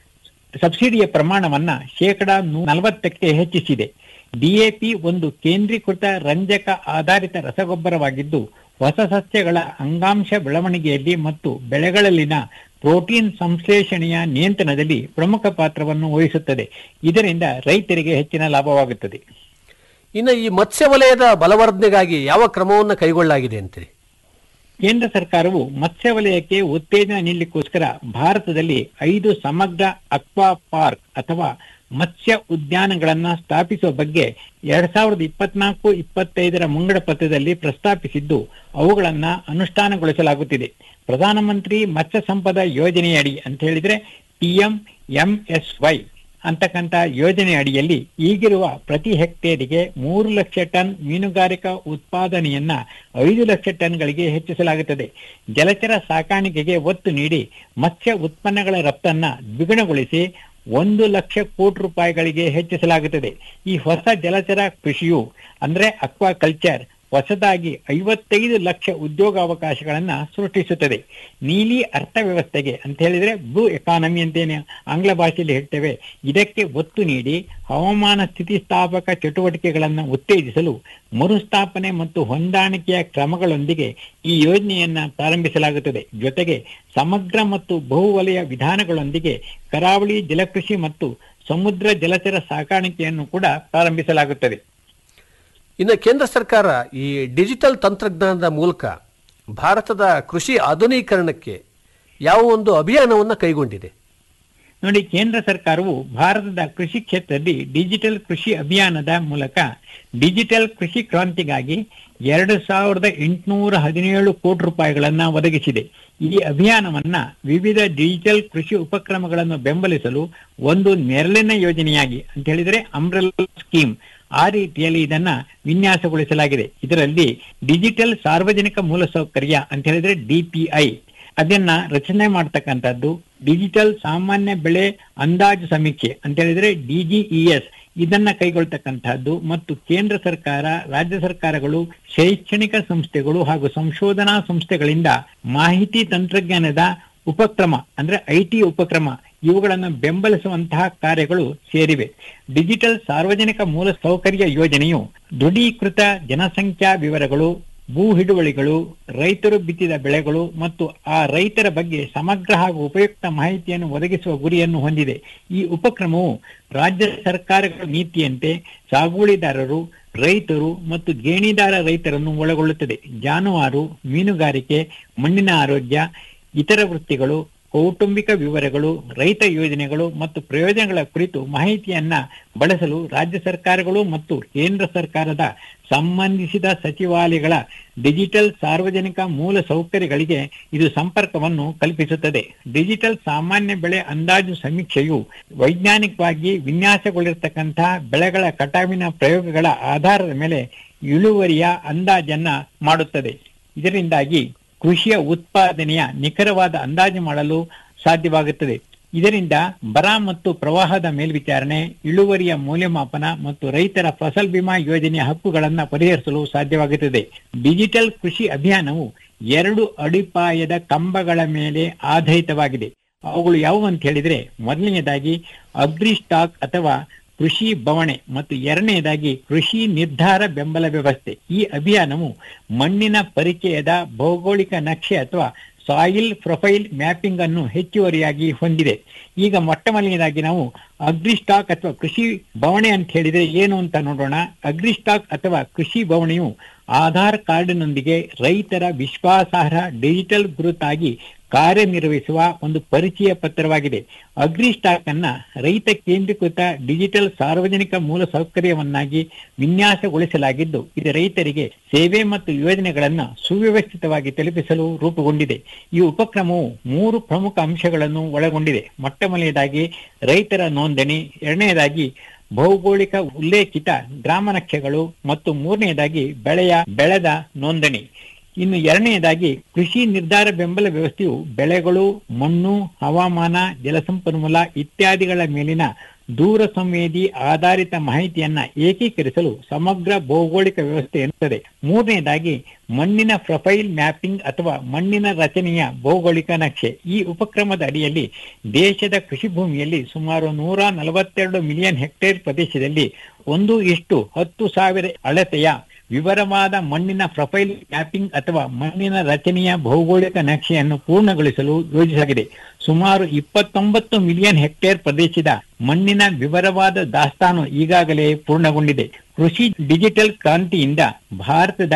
ಸಬ್ಸಿಡಿಯ ಪ್ರಮಾಣವನ್ನ ಶೇಕಡ ನಲವತ್ತಕ್ಕೆ ಹೆಚ್ಚಿಸಿದೆ ಡಿಎಪಿ ಒಂದು ಕೇಂದ್ರೀಕೃತ ರಂಜಕ ಆಧಾರಿತ ರಸಗೊಬ್ಬರವಾಗಿದ್ದು ಹೊಸ ಸಸ್ಯಗಳ ಅಂಗಾಂಶ ಬೆಳವಣಿಗೆಯಲ್ಲಿ ಮತ್ತು ಬೆಳೆಗಳಲ್ಲಿನ ಪ್ರೋಟೀನ್ ಸಂಶ್ಲೇಷಣೆಯ ನಿಯಂತ್ರಣದಲ್ಲಿ ಪ್ರಮುಖ ಪಾತ್ರವನ್ನು ವಹಿಸುತ್ತದೆ ಇದರಿಂದ ರೈತರಿಗೆ ಹೆಚ್ಚಿನ ಲಾಭವಾಗುತ್ತದೆ ಇನ್ನು ಈ ಮತ್ಸ್ಯ ವಲಯದ ಬಲವರ್ಧನೆಗಾಗಿ ಯಾವ ಕ್ರಮವನ್ನು ಕೈಗೊಳ್ಳಲಾಗಿದೆ ಅಂತೀರಿ ಕೇಂದ್ರ ಸರ್ಕಾರವು ಮತ್ಸ್ಯ ವಲಯಕ್ಕೆ ಉತ್ತೇಜನ ನೀಡಲಿಕ್ಕೋಸ್ಕರ ಭಾರತದಲ್ಲಿ ಐದು ಸಮಗ್ರ ಅಕ್ವಾ ಪಾರ್ಕ್ ಅಥವಾ ಮತ್ಸ್ಯ ಉದ್ಯಾನಗಳನ್ನ ಸ್ಥಾಪಿಸುವ ಬಗ್ಗೆ ಎರಡ್ ಸಾವಿರದ ಇಪ್ಪತ್ನಾಲ್ಕು ಇಪ್ಪತ್ತೈದರ ಮುಂಗಡ ಪತ್ರದಲ್ಲಿ ಪ್ರಸ್ತಾಪಿಸಿದ್ದು ಅವುಗಳನ್ನ ಅನುಷ್ಠಾನಗೊಳಿಸಲಾಗುತ್ತಿದೆ ಪ್ರಧಾನಮಂತ್ರಿ ಮತ್ಸ್ಯ ಸಂಪದ ಯೋಜನೆಯಡಿ ಅಂತ ಹೇಳಿದ್ರೆ ಪಿಎಂ ಎಂಎಸ್ವೈ ಅಂತಕ್ಕಂತ ಯೋಜನೆ ಅಡಿಯಲ್ಲಿ ಈಗಿರುವ ಪ್ರತಿ ಹೆಕ್ಟೇರಿಗೆ ಮೂರು ಲಕ್ಷ ಟನ್ ಮೀನುಗಾರಿಕಾ ಉತ್ಪಾದನೆಯನ್ನ ಐದು ಲಕ್ಷ ಟನ್ಗಳಿಗೆ ಹೆಚ್ಚಿಸಲಾಗುತ್ತದೆ ಜಲಚರ ಸಾಕಾಣಿಕೆಗೆ ಒತ್ತು ನೀಡಿ ಮತ್ಸ್ಯ ಉತ್ಪನ್ನಗಳ ರಫ್ತನ್ನ ದ್ವಿಗುಣಗೊಳಿಸಿ ಒಂದು ಲಕ್ಷ ಕೋಟಿ ರೂಪಾಯಿಗಳಿಗೆ ಹೆಚ್ಚಿಸಲಾಗುತ್ತದೆ ಈ ಹೊಸ ಜಲಚರ ಕೃಷಿಯು ಅಂದ್ರೆ ಅಕ್ವಾಕಲ್ಚರ್ ಹೊಸದಾಗಿ ಐವತ್ತೈದು ಲಕ್ಷ ಉದ್ಯೋಗಾವಕಾಶಗಳನ್ನ ಸೃಷ್ಟಿಸುತ್ತದೆ ನೀಲಿ ಅರ್ಥವ್ಯವಸ್ಥೆಗೆ ಅಂತ ಹೇಳಿದ್ರೆ ಬ್ಲೂ ಎಕಾನಮಿ ಅಂತೇನೆ ಆಂಗ್ಲ ಭಾಷೆಯಲ್ಲಿ ಹೇಳ್ತೇವೆ ಇದಕ್ಕೆ ಒತ್ತು ನೀಡಿ ಹವಾಮಾನ ಸ್ಥಿತಿಸ್ಥಾಪಕ ಚಟುವಟಿಕೆಗಳನ್ನು ಉತ್ತೇಜಿಸಲು ಮರುಸ್ಥಾಪನೆ ಮತ್ತು ಹೊಂದಾಣಿಕೆಯ ಕ್ರಮಗಳೊಂದಿಗೆ ಈ ಯೋಜನೆಯನ್ನ ಪ್ರಾರಂಭಿಸಲಾಗುತ್ತದೆ ಜೊತೆಗೆ ಸಮಗ್ರ ಮತ್ತು ಬಹುವಲಯ ವಿಧಾನಗಳೊಂದಿಗೆ ಕರಾವಳಿ ಜಲಕೃಷಿ ಮತ್ತು ಸಮುದ್ರ ಜಲಚರ ಸಾಕಾಣಿಕೆಯನ್ನು ಕೂಡ ಪ್ರಾರಂಭಿಸಲಾಗುತ್ತದೆ ಇನ್ನು ಕೇಂದ್ರ ಸರ್ಕಾರ ಈ ಡಿಜಿಟಲ್ ತಂತ್ರಜ್ಞಾನದ ಮೂಲಕ ಭಾರತದ ಕೃಷಿ ಆಧುನೀಕರಣಕ್ಕೆ ಯಾವ ಒಂದು ಅಭಿಯಾನವನ್ನು ಕೈಗೊಂಡಿದೆ ನೋಡಿ ಕೇಂದ್ರ ಸರ್ಕಾರವು ಭಾರತದ ಕೃಷಿ ಕ್ಷೇತ್ರದಲ್ಲಿ ಡಿಜಿಟಲ್ ಕೃಷಿ ಅಭಿಯಾನದ ಮೂಲಕ ಡಿಜಿಟಲ್ ಕೃಷಿ ಕ್ರಾಂತಿಗಾಗಿ ಎರಡು ಸಾವಿರದ ಎಂಟುನೂರ ಹದಿನೇಳು ಕೋಟಿ ರೂಪಾಯಿಗಳನ್ನ ಒದಗಿಸಿದೆ ಈ ಅಭಿಯಾನವನ್ನ ವಿವಿಧ ಡಿಜಿಟಲ್ ಕೃಷಿ ಉಪಕ್ರಮಗಳನ್ನು ಬೆಂಬಲಿಸಲು ಒಂದು ನೆರಳಿನ ಯೋಜನೆಯಾಗಿ ಅಂತ ಹೇಳಿದ್ರೆ ಅಂಬ್ರೆಲಾ ಸ್ಕೀಮ್ ಆ ರೀತಿಯಲ್ಲಿ ಇದನ್ನ ವಿನ್ಯಾಸಗೊಳಿಸಲಾಗಿದೆ ಇದರಲ್ಲಿ ಡಿಜಿಟಲ್ ಸಾರ್ವಜನಿಕ ಮೂಲಸೌಕರ್ಯ ಅಂತ ಹೇಳಿದ್ರೆ ಡಿಪಿಐ ಅದನ್ನ ರಚನೆ ಮಾಡ್ತಕ್ಕಂಥದ್ದು ಡಿಜಿಟಲ್ ಸಾಮಾನ್ಯ ಬೆಳೆ ಅಂದಾಜು ಸಮೀಕ್ಷೆ ಅಂತ ಹೇಳಿದ್ರೆ ಡಿಜಿಇಎಸ್ ಇದನ್ನ ಕೈಗೊಳ್ತಕ್ಕಂತಹದ್ದು ಮತ್ತು ಕೇಂದ್ರ ಸರ್ಕಾರ ರಾಜ್ಯ ಸರ್ಕಾರಗಳು ಶೈಕ್ಷಣಿಕ ಸಂಸ್ಥೆಗಳು ಹಾಗೂ ಸಂಶೋಧನಾ ಸಂಸ್ಥೆಗಳಿಂದ ಮಾಹಿತಿ ತಂತ್ರಜ್ಞಾನದ ಉಪಕ್ರಮ ಅಂದ್ರೆ ಐಟಿ ಉಪಕ್ರಮ ಇವುಗಳನ್ನು ಬೆಂಬಲಿಸುವಂತಹ ಕಾರ್ಯಗಳು ಸೇರಿವೆ ಡಿಜಿಟಲ್ ಸಾರ್ವಜನಿಕ ಮೂಲ ಸೌಕರ್ಯ ಯೋಜನೆಯು ದೃಢೀಕೃತ ಜನಸಂಖ್ಯಾ ವಿವರಗಳು ಭೂ ಹಿಡುವಳಿಗಳು ರೈತರು ಬಿತ್ತಿದ ಬೆಳೆಗಳು ಮತ್ತು ಆ ರೈತರ ಬಗ್ಗೆ ಸಮಗ್ರ ಹಾಗೂ ಉಪಯುಕ್ತ ಮಾಹಿತಿಯನ್ನು ಒದಗಿಸುವ ಗುರಿಯನ್ನು ಹೊಂದಿದೆ ಈ ಉಪಕ್ರಮವು ರಾಜ್ಯ ಸರ್ಕಾರಗಳ ನೀತಿಯಂತೆ ಸಾಗುವಳಿದಾರರು ರೈತರು ಮತ್ತು ಗೇಣಿದಾರ ರೈತರನ್ನು ಒಳಗೊಳ್ಳುತ್ತದೆ ಜಾನುವಾರು ಮೀನುಗಾರಿಕೆ ಮಣ್ಣಿನ ಆರೋಗ್ಯ ಇತರ ವೃತ್ತಿಗಳು ಕೌಟುಂಬಿಕ ವಿವರಗಳು ರೈತ ಯೋಜನೆಗಳು ಮತ್ತು ಪ್ರಯೋಜನಗಳ ಕುರಿತು ಮಾಹಿತಿಯನ್ನ ಬಳಸಲು ರಾಜ್ಯ ಸರ್ಕಾರಗಳು ಮತ್ತು ಕೇಂದ್ರ ಸರ್ಕಾರದ ಸಂಬಂಧಿಸಿದ ಸಚಿವಾಲಯಗಳ ಡಿಜಿಟಲ್ ಸಾರ್ವಜನಿಕ ಮೂಲ ಸೌಕರ್ಯಗಳಿಗೆ ಇದು ಸಂಪರ್ಕವನ್ನು ಕಲ್ಪಿಸುತ್ತದೆ ಡಿಜಿಟಲ್ ಸಾಮಾನ್ಯ ಬೆಳೆ ಅಂದಾಜು ಸಮೀಕ್ಷೆಯು ವೈಜ್ಞಾನಿಕವಾಗಿ ವಿನ್ಯಾಸಗೊಳಿರತಕ್ಕಂತಹ ಬೆಳೆಗಳ ಕಟಾವಿನ ಪ್ರಯೋಗಗಳ ಆಧಾರದ ಮೇಲೆ ಇಳುವರಿಯ ಅಂದಾಜನ್ನ ಮಾಡುತ್ತದೆ ಇದರಿಂದಾಗಿ ಕೃಷಿಯ ಉತ್ಪಾದನೆಯ ನಿಖರವಾದ ಅಂದಾಜು ಮಾಡಲು ಸಾಧ್ಯವಾಗುತ್ತದೆ ಇದರಿಂದ ಬರ ಮತ್ತು ಪ್ರವಾಹದ ಮೇಲ್ವಿಚಾರಣೆ ಇಳುವರಿಯ ಮೌಲ್ಯಮಾಪನ ಮತ್ತು ರೈತರ ಫಸಲ್ ಬಿಮಾ ಯೋಜನೆಯ ಹಕ್ಕುಗಳನ್ನು ಪರಿಹರಿಸಲು ಸಾಧ್ಯವಾಗುತ್ತದೆ ಡಿಜಿಟಲ್ ಕೃಷಿ ಅಭಿಯಾನವು ಎರಡು ಅಡಿಪಾಯದ ಕಂಬಗಳ ಮೇಲೆ ಆಧಾರಿತವಾಗಿದೆ ಅವುಗಳು ಯಾವುವು ಅಂತ ಹೇಳಿದ್ರೆ ಮೊದಲನೆಯದಾಗಿ ಅಗ್ರಿ ಸ್ಟಾಕ್ ಅಥವಾ ಕೃಷಿ ಬವಣೆ ಮತ್ತು ಎರಡನೆಯದಾಗಿ ಕೃಷಿ ನಿರ್ಧಾರ ಬೆಂಬಲ ವ್ಯವಸ್ಥೆ ಈ ಅಭಿಯಾನವು ಮಣ್ಣಿನ ಪರಿಚಯದ ಭೌಗೋಳಿಕ ನಕ್ಷೆ ಅಥವಾ ಸಾಯಿಲ್ ಪ್ರೊಫೈಲ್ ಮ್ಯಾಪಿಂಗ್ ಅನ್ನು ಹೆಚ್ಚುವರಿಯಾಗಿ ಹೊಂದಿದೆ ಈಗ ಮೊಟ್ಟ ಮೊದಲನೇದಾಗಿ ನಾವು ಅಗ್ರಿ ಸ್ಟಾಕ್ ಅಥವಾ ಕೃಷಿ ಬವಣೆ ಅಂತ ಹೇಳಿದ್ರೆ ಏನು ಅಂತ ನೋಡೋಣ ಅಗ್ರಿ ಸ್ಟಾಕ್ ಅಥವಾ ಕೃಷಿ ಬವಣೆಯು ಆಧಾರ್ ಕಾರ್ಡಿನೊಂದಿಗೆ ರೈತರ ವಿಶ್ವಾಸಾರ್ಹ ಡಿಜಿಟಲ್ ಗುರುತಾಗಿ ಕಾರ್ಯನಿರ್ವಹಿಸುವ ಒಂದು ಪರಿಚಯ ಪತ್ರವಾಗಿದೆ ಅಗ್ರಿ ಸ್ಟಾಕ್ ಅನ್ನ ರೈತ ಕೇಂದ್ರೀಕೃತ ಡಿಜಿಟಲ್ ಸಾರ್ವಜನಿಕ ಮೂಲ ಸೌಕರ್ಯವನ್ನಾಗಿ ವಿನ್ಯಾಸಗೊಳಿಸಲಾಗಿದ್ದು ಇದು ರೈತರಿಗೆ ಸೇವೆ ಮತ್ತು ಯೋಜನೆಗಳನ್ನ ಸುವ್ಯವಸ್ಥಿತವಾಗಿ ತಲುಪಿಸಲು ರೂಪುಗೊಂಡಿದೆ ಈ ಉಪಕ್ರಮವು ಮೂರು ಪ್ರಮುಖ ಅಂಶಗಳನ್ನು ಒಳಗೊಂಡಿದೆ ಮೊಟ್ಟ ಮೊದಲನೇದಾಗಿ ರೈತರ ನೋಂದಣಿ ಎರಡನೆಯದಾಗಿ ಭೌಗೋಳಿಕ ಉಲ್ಲೇಖಿತ ಗ್ರಾಮ ನಕ್ಷೆಗಳು ಮತ್ತು ಮೂರನೆಯದಾಗಿ ಬೆಳೆಯ ಬೆಳೆದ ನೋಂದಣಿ ಇನ್ನು ಎರಡನೆಯದಾಗಿ ಕೃಷಿ ನಿರ್ಧಾರ ಬೆಂಬಲ ವ್ಯವಸ್ಥೆಯು ಬೆಳೆಗಳು ಮಣ್ಣು ಹವಾಮಾನ ಜಲಸಂಪನ್ಮೂಲ ಇತ್ಯಾದಿಗಳ ಮೇಲಿನ ದೂರ ಸಂವೇದಿ ಆಧಾರಿತ ಮಾಹಿತಿಯನ್ನ ಏಕೀಕರಿಸಲು ಸಮಗ್ರ ಭೌಗೋಳಿಕ ವ್ಯವಸ್ಥೆ ಎನ್ನುತ್ತದೆ ಮೂರನೆಯದಾಗಿ ಮಣ್ಣಿನ ಪ್ರೊಫೈಲ್ ಮ್ಯಾಪಿಂಗ್ ಅಥವಾ ಮಣ್ಣಿನ ರಚನೆಯ ಭೌಗೋಳಿಕ ನಕ್ಷೆ ಈ ಉಪಕ್ರಮದ ಅಡಿಯಲ್ಲಿ ದೇಶದ ಕೃಷಿ ಭೂಮಿಯಲ್ಲಿ ಸುಮಾರು ನೂರ ನಲವತ್ತೆರಡು ಮಿಲಿಯನ್ ಹೆಕ್ಟೇರ್ ಪ್ರದೇಶದಲ್ಲಿ ಒಂದು ಇಷ್ಟು ಹತ್ತು ಸಾವಿರ ಅಳತೆಯ ವಿವರವಾದ ಮಣ್ಣಿನ ಪ್ರೊಫೈಲ್ ಮ್ಯಾಪಿಂಗ್ ಅಥವಾ ಮಣ್ಣಿನ ರಚನೆಯ ಭೌಗೋಳಿಕ ನಕ್ಷೆಯನ್ನು ಪೂರ್ಣಗೊಳಿಸಲು ಯೋಜಿಸಲಾಗಿದೆ ಸುಮಾರು ಇಪ್ಪತ್ತೊಂಬತ್ತು ಮಿಲಿಯನ್ ಹೆಕ್ಟೇರ್ ಪ್ರದೇಶದ ಮಣ್ಣಿನ ವಿವರವಾದ ದಾಸ್ತಾನು ಈಗಾಗಲೇ ಪೂರ್ಣಗೊಂಡಿದೆ ಕೃಷಿ ಡಿಜಿಟಲ್ ಕ್ರಾಂತಿಯಿಂದ ಭಾರತದ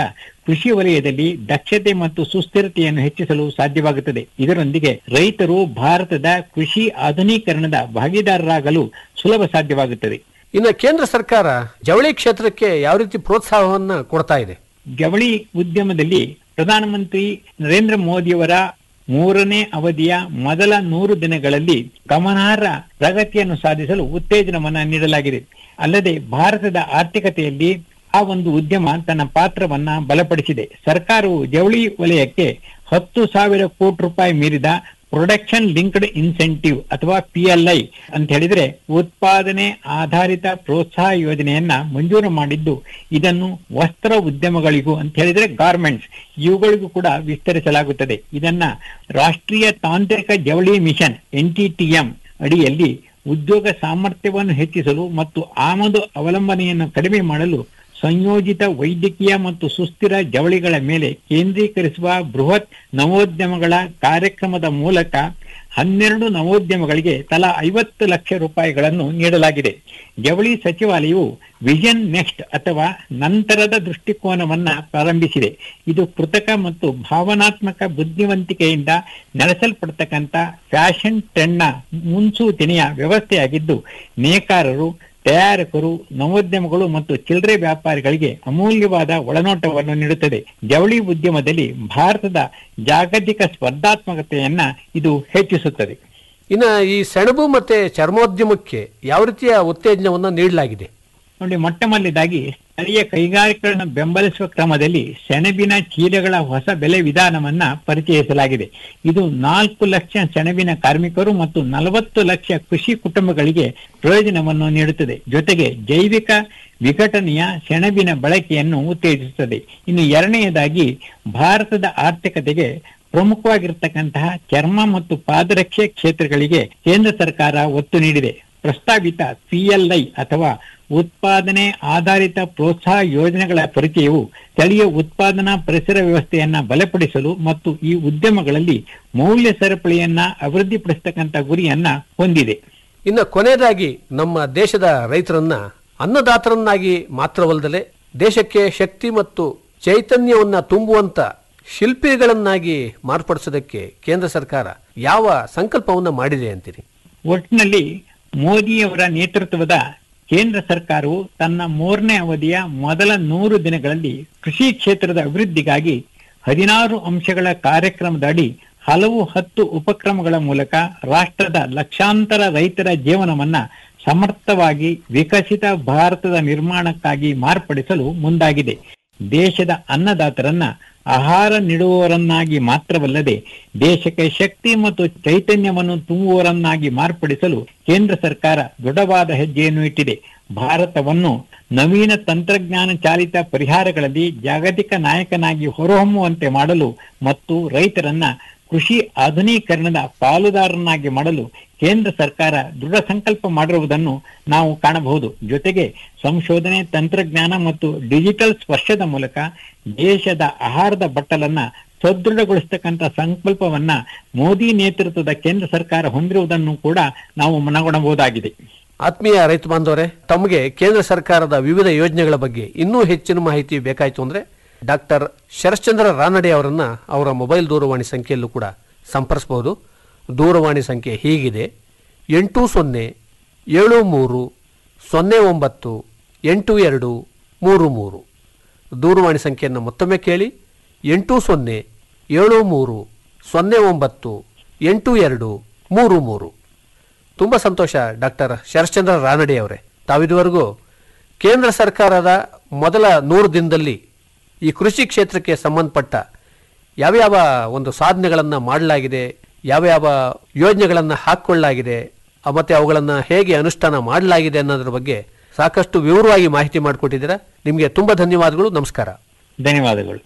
ಕೃಷಿ ವಲಯದಲ್ಲಿ ದಕ್ಷತೆ ಮತ್ತು ಸುಸ್ಥಿರತೆಯನ್ನು ಹೆಚ್ಚಿಸಲು ಸಾಧ್ಯವಾಗುತ್ತದೆ ಇದರೊಂದಿಗೆ ರೈತರು ಭಾರತದ ಕೃಷಿ ಆಧುನೀಕರಣದ ಭಾಗಿದಾರರಾಗಲು ಸುಲಭ ಸಾಧ್ಯವಾಗುತ್ತದೆ ಇನ್ನು ಕೇಂದ್ರ ಸರ್ಕಾರ ಜವಳಿ ಕ್ಷೇತ್ರಕ್ಕೆ ಯಾವ ರೀತಿ ಪ್ರೋತ್ಸಾಹವನ್ನ ಕೊಡ್ತಾ ಇದೆ ಜವಳಿ ಉದ್ಯಮದಲ್ಲಿ ಪ್ರಧಾನಮಂತ್ರಿ ನರೇಂದ್ರ ಮೋದಿಯವರ ಮೂರನೇ ಅವಧಿಯ ಮೊದಲ ನೂರು ದಿನಗಳಲ್ಲಿ ಗಮನಾರ್ಹ ಪ್ರಗತಿಯನ್ನು ಸಾಧಿಸಲು ಉತ್ತೇಜನವನ್ನ ನೀಡಲಾಗಿದೆ ಅಲ್ಲದೆ ಭಾರತದ ಆರ್ಥಿಕತೆಯಲ್ಲಿ ಆ ಒಂದು ಉದ್ಯಮ ತನ್ನ ಪಾತ್ರವನ್ನ ಬಲಪಡಿಸಿದೆ ಸರ್ಕಾರವು ಜವಳಿ ವಲಯಕ್ಕೆ ಹತ್ತು ಸಾವಿರ ಕೋಟಿ ರೂಪಾಯಿ ಮೀರಿದ ಪ್ರೊಡಕ್ಷನ್ ಲಿಂಕ್ಡ್ ಇನ್ಸೆಂಟಿವ್ ಅಥವಾ ಪಿಎಲ್ಐ ಅಂತ ಹೇಳಿದ್ರೆ ಉತ್ಪಾದನೆ ಆಧಾರಿತ ಪ್ರೋತ್ಸಾಹ ಯೋಜನೆಯನ್ನ ಮಂಜೂರು ಮಾಡಿದ್ದು ಇದನ್ನು ವಸ್ತ್ರ ಉದ್ಯಮಗಳಿಗೂ ಅಂತ ಹೇಳಿದ್ರೆ ಗಾರ್ಮೆಂಟ್ಸ್ ಇವುಗಳಿಗೂ ಕೂಡ ವಿಸ್ತರಿಸಲಾಗುತ್ತದೆ ಇದನ್ನ ರಾಷ್ಟ್ರೀಯ ತಾಂತ್ರಿಕ ಜವಳಿ ಮಿಷನ್ ಎನ್ಟಿಟಿಎಂ ಅಡಿಯಲ್ಲಿ ಉದ್ಯೋಗ ಸಾಮರ್ಥ್ಯವನ್ನು ಹೆಚ್ಚಿಸಲು ಮತ್ತು ಆಮದು ಅವಲಂಬನೆಯನ್ನು ಕಡಿಮೆ ಮಾಡಲು ಸಂಯೋಜಿತ ವೈದ್ಯಕೀಯ ಮತ್ತು ಸುಸ್ಥಿರ ಜವಳಿಗಳ ಮೇಲೆ ಕೇಂದ್ರೀಕರಿಸುವ ಬೃಹತ್ ನವೋದ್ಯಮಗಳ ಕಾರ್ಯಕ್ರಮದ ಮೂಲಕ ಹನ್ನೆರಡು ನವೋದ್ಯಮಗಳಿಗೆ ತಲಾ ಐವತ್ತು ಲಕ್ಷ ರೂಪಾಯಿಗಳನ್ನು ನೀಡಲಾಗಿದೆ ಜವಳಿ ಸಚಿವಾಲಯವು ವಿಷನ್ ನೆಕ್ಸ್ಟ್ ಅಥವಾ ನಂತರದ ದೃಷ್ಟಿಕೋನವನ್ನ ಪ್ರಾರಂಭಿಸಿದೆ ಇದು ಕೃತಕ ಮತ್ತು ಭಾವನಾತ್ಮಕ ಬುದ್ಧಿವಂತಿಕೆಯಿಂದ ನಡೆಸಲ್ಪಡ್ತಕ್ಕಂಥ ಫ್ಯಾಷನ್ ಟ್ರೆಂಡ್ನ ಮುನ್ಸೂಚನೆಯ ವ್ಯವಸ್ಥೆಯಾಗಿದ್ದು ನೇಕಾರರು ತಯಾರಕರು ನವೋದ್ಯಮಗಳು ಮತ್ತು ಚಿಲ್ಲರೆ ವ್ಯಾಪಾರಿಗಳಿಗೆ ಅಮೂಲ್ಯವಾದ ಒಳನೋಟವನ್ನು ನೀಡುತ್ತದೆ ಜವಳಿ ಉದ್ಯಮದಲ್ಲಿ ಭಾರತದ ಜಾಗತಿಕ ಸ್ಪರ್ಧಾತ್ಮಕತೆಯನ್ನ ಇದು ಹೆಚ್ಚಿಸುತ್ತದೆ ಇನ್ನು ಈ ಸೆಣಬು ಮತ್ತೆ ಚರ್ಮೋದ್ಯಮಕ್ಕೆ ಯಾವ ರೀತಿಯ ಉತ್ತೇಜನವನ್ನ ನೀಡಲಾಗಿದೆ ನೋಡಿ ಮೊಟ್ಟ ಮೊದಲನೇದಾಗಿ ಸ್ಥಳೀಯ ಕೈಗಾರಿಕೆಗಳನ್ನು ಬೆಂಬಲಿಸುವ ಕ್ರಮದಲ್ಲಿ ಸೆಣಬಿನ ಚೀಲಗಳ ಹೊಸ ಬೆಲೆ ವಿಧಾನವನ್ನ ಪರಿಚಯಿಸಲಾಗಿದೆ ಇದು ನಾಲ್ಕು ಲಕ್ಷ ಸೆಣಬಿನ ಕಾರ್ಮಿಕರು ಮತ್ತು ನಲವತ್ತು ಲಕ್ಷ ಕೃಷಿ ಕುಟುಂಬಗಳಿಗೆ ಪ್ರಯೋಜನವನ್ನು ನೀಡುತ್ತದೆ ಜೊತೆಗೆ ಜೈವಿಕ ವಿಘಟನೆಯ ಸೆಣಬಿನ ಬಳಕೆಯನ್ನು ಉತ್ತೇಜಿಸುತ್ತದೆ ಇನ್ನು ಎರಡನೆಯದಾಗಿ ಭಾರತದ ಆರ್ಥಿಕತೆಗೆ ಪ್ರಮುಖವಾಗಿರ್ತಕ್ಕಂತಹ ಚರ್ಮ ಮತ್ತು ಪಾದರಕ್ಷೆ ಕ್ಷೇತ್ರಗಳಿಗೆ ಕೇಂದ್ರ ಸರ್ಕಾರ ಒತ್ತು ನೀಡಿದೆ ಪ್ರಸ್ತಾವಿತ ಪಿಎಲ್ಐ ಅಥವಾ ಉತ್ಪಾದನೆ ಆಧಾರಿತ ಪ್ರೋತ್ಸಾಹ ಯೋಜನೆಗಳ ಪರಿಚಯವು ಸ್ಥಳೀಯ ಉತ್ಪಾದನಾ ಪರಿಸರ ವ್ಯವಸ್ಥೆಯನ್ನ ಬಲಪಡಿಸಲು ಮತ್ತು ಈ ಉದ್ಯಮಗಳಲ್ಲಿ ಮೌಲ್ಯ ಸರಪಳಿಯನ್ನ ಅಭಿವೃದ್ಧಿಪಡಿಸತಕ್ಕಂಥ ಗುರಿಯನ್ನ ಹೊಂದಿದೆ ಇನ್ನು ಕೊನೆಯದಾಗಿ ನಮ್ಮ ದೇಶದ ರೈತರನ್ನ ಅನ್ನದಾತರನ್ನಾಗಿ ಮಾತ್ರವಲ್ಲದೆ ದೇಶಕ್ಕೆ ಶಕ್ತಿ ಮತ್ತು ಚೈತನ್ಯವನ್ನ ತುಂಬುವಂತ ಶಿಲ್ಪಿಗಳನ್ನಾಗಿ ಮಾರ್ಪಡಿಸೋದಕ್ಕೆ ಕೇಂದ್ರ ಸರ್ಕಾರ ಯಾವ ಸಂಕಲ್ಪವನ್ನ ಮಾಡಿದೆ ಅಂತೀರಿ ಒಟ್ಟಿನಲ್ಲಿ ಮೋದಿಯವರ ನೇತೃತ್ವದ ಕೇಂದ್ರ ಸರ್ಕಾರವು ತನ್ನ ಮೂರನೇ ಅವಧಿಯ ಮೊದಲ ನೂರು ದಿನಗಳಲ್ಲಿ ಕೃಷಿ ಕ್ಷೇತ್ರದ ಅಭಿವೃದ್ಧಿಗಾಗಿ ಹದಿನಾರು ಅಂಶಗಳ ಕಾರ್ಯಕ್ರಮದ ಅಡಿ ಹಲವು ಹತ್ತು ಉಪಕ್ರಮಗಳ ಮೂಲಕ ರಾಷ್ಟ್ರದ ಲಕ್ಷಾಂತರ ರೈತರ ಜೀವನವನ್ನ ಸಮರ್ಥವಾಗಿ ವಿಕಸಿತ ಭಾರತದ ನಿರ್ಮಾಣಕ್ಕಾಗಿ ಮಾರ್ಪಡಿಸಲು ಮುಂದಾಗಿದೆ ದೇಶದ ಅನ್ನದಾತರನ್ನ ಆಹಾರ ನೀಡುವವರನ್ನಾಗಿ ಮಾತ್ರವಲ್ಲದೆ ದೇಶಕ್ಕೆ ಶಕ್ತಿ ಮತ್ತು ಚೈತನ್ಯವನ್ನು ತುಂಬುವವರನ್ನಾಗಿ ಮಾರ್ಪಡಿಸಲು ಕೇಂದ್ರ ಸರ್ಕಾರ ದೃಢವಾದ ಹೆಜ್ಜೆಯನ್ನು ಇಟ್ಟಿದೆ ಭಾರತವನ್ನು ನವೀನ ತಂತ್ರಜ್ಞಾನ ಚಾಲಿತ ಪರಿಹಾರಗಳಲ್ಲಿ ಜಾಗತಿಕ ನಾಯಕನಾಗಿ ಹೊರಹೊಮ್ಮುವಂತೆ ಮಾಡಲು ಮತ್ತು ರೈತರನ್ನ ಕೃಷಿ ಆಧುನೀಕರಣದ ಪಾಲುದಾರನಾಗಿ ಮಾಡಲು ಕೇಂದ್ರ ಸರ್ಕಾರ ದೃಢ ಸಂಕಲ್ಪ ಮಾಡಿರುವುದನ್ನು ನಾವು ಕಾಣಬಹುದು ಜೊತೆಗೆ ಸಂಶೋಧನೆ ತಂತ್ರಜ್ಞಾನ ಮತ್ತು ಡಿಜಿಟಲ್ ಸ್ಪರ್ಶದ ಮೂಲಕ ದೇಶದ ಆಹಾರದ ಬಟ್ಟಲನ್ನ ಸದೃಢಗೊಳಿಸತಕ್ಕಂಥ ಸಂಕಲ್ಪವನ್ನ ಮೋದಿ ನೇತೃತ್ವದ ಕೇಂದ್ರ ಸರ್ಕಾರ ಹೊಂದಿರುವುದನ್ನು ಕೂಡ ನಾವು ಮನಗೊಳ್ಳಬಹುದಾಗಿದೆ ಆತ್ಮೀಯ ರೈತ ಬಾಂಧವರೇ ತಮಗೆ ಕೇಂದ್ರ ಸರ್ಕಾರದ ವಿವಿಧ ಯೋಜನೆಗಳ ಬಗ್ಗೆ ಇನ್ನೂ ಹೆಚ್ಚಿನ ಮಾಹಿತಿ ಬೇಕಾಯಿತು ಅಂದ್ರೆ ಡಾಕ್ಟರ್ ಶರಶ್ಚಂದ್ರ ರಾನಡೆ ಅವರನ್ನ ಅವರ ಮೊಬೈಲ್ ದೂರವಾಣಿ ಸಂಖ್ಯೆಯಲ್ಲೂ ಕೂಡ ಸಂಪರ್ಸಬಹುದು ದೂರವಾಣಿ ಸಂಖ್ಯೆ ಹೀಗಿದೆ ಎಂಟು ಸೊನ್ನೆ ಏಳು ಮೂರು ಸೊನ್ನೆ ಒಂಬತ್ತು ಎಂಟು ಎರಡು ಮೂರು ಮೂರು ದೂರವಾಣಿ ಸಂಖ್ಯೆಯನ್ನು ಮತ್ತೊಮ್ಮೆ ಕೇಳಿ ಎಂಟು ಸೊನ್ನೆ ಏಳು ಮೂರು ಸೊನ್ನೆ ಒಂಬತ್ತು ಎಂಟು ಎರಡು ಮೂರು ಮೂರು ತುಂಬ ಸಂತೋಷ ಡಾಕ್ಟರ್ ಶರಶ್ಚಂದ್ರ ರಾನಡೆ ಅವರೇ ತಾವಿದುವರೆಗೂ ಕೇಂದ್ರ ಸರ್ಕಾರದ ಮೊದಲ ನೂರು ದಿನದಲ್ಲಿ ಈ ಕೃಷಿ ಕ್ಷೇತ್ರಕ್ಕೆ ಸಂಬಂಧಪಟ್ಟ ಯಾವ್ಯಾವ ಒಂದು ಸಾಧನೆಗಳನ್ನು ಮಾಡಲಾಗಿದೆ ಯಾವ್ಯಾವ ಯೋಜನೆಗಳನ್ನು ಹಾಕ್ಕೊಳ್ಳಲಾಗಿದೆ ಆ, ಮತ್ತೆ ಅವುಗಳನ್ನು ಹೇಗೆ ಅನುಷ್ಠಾನ ಮಾಡಲಾಗಿದೆ ಅನ್ನೋದ್ರ ಬಗ್ಗೆ ಸಾಕಷ್ಟು ವಿವರವಾಗಿ ಮಾಹಿತಿ ಮಾಡಿಕೊಟ್ಟಿದ್ದೀರಾ ನಿಮಗೆ ತುಂಬ ಧನ್ಯವಾದಗಳು ನಮಸ್ಕಾರ ಧನ್ಯವಾದಗಳು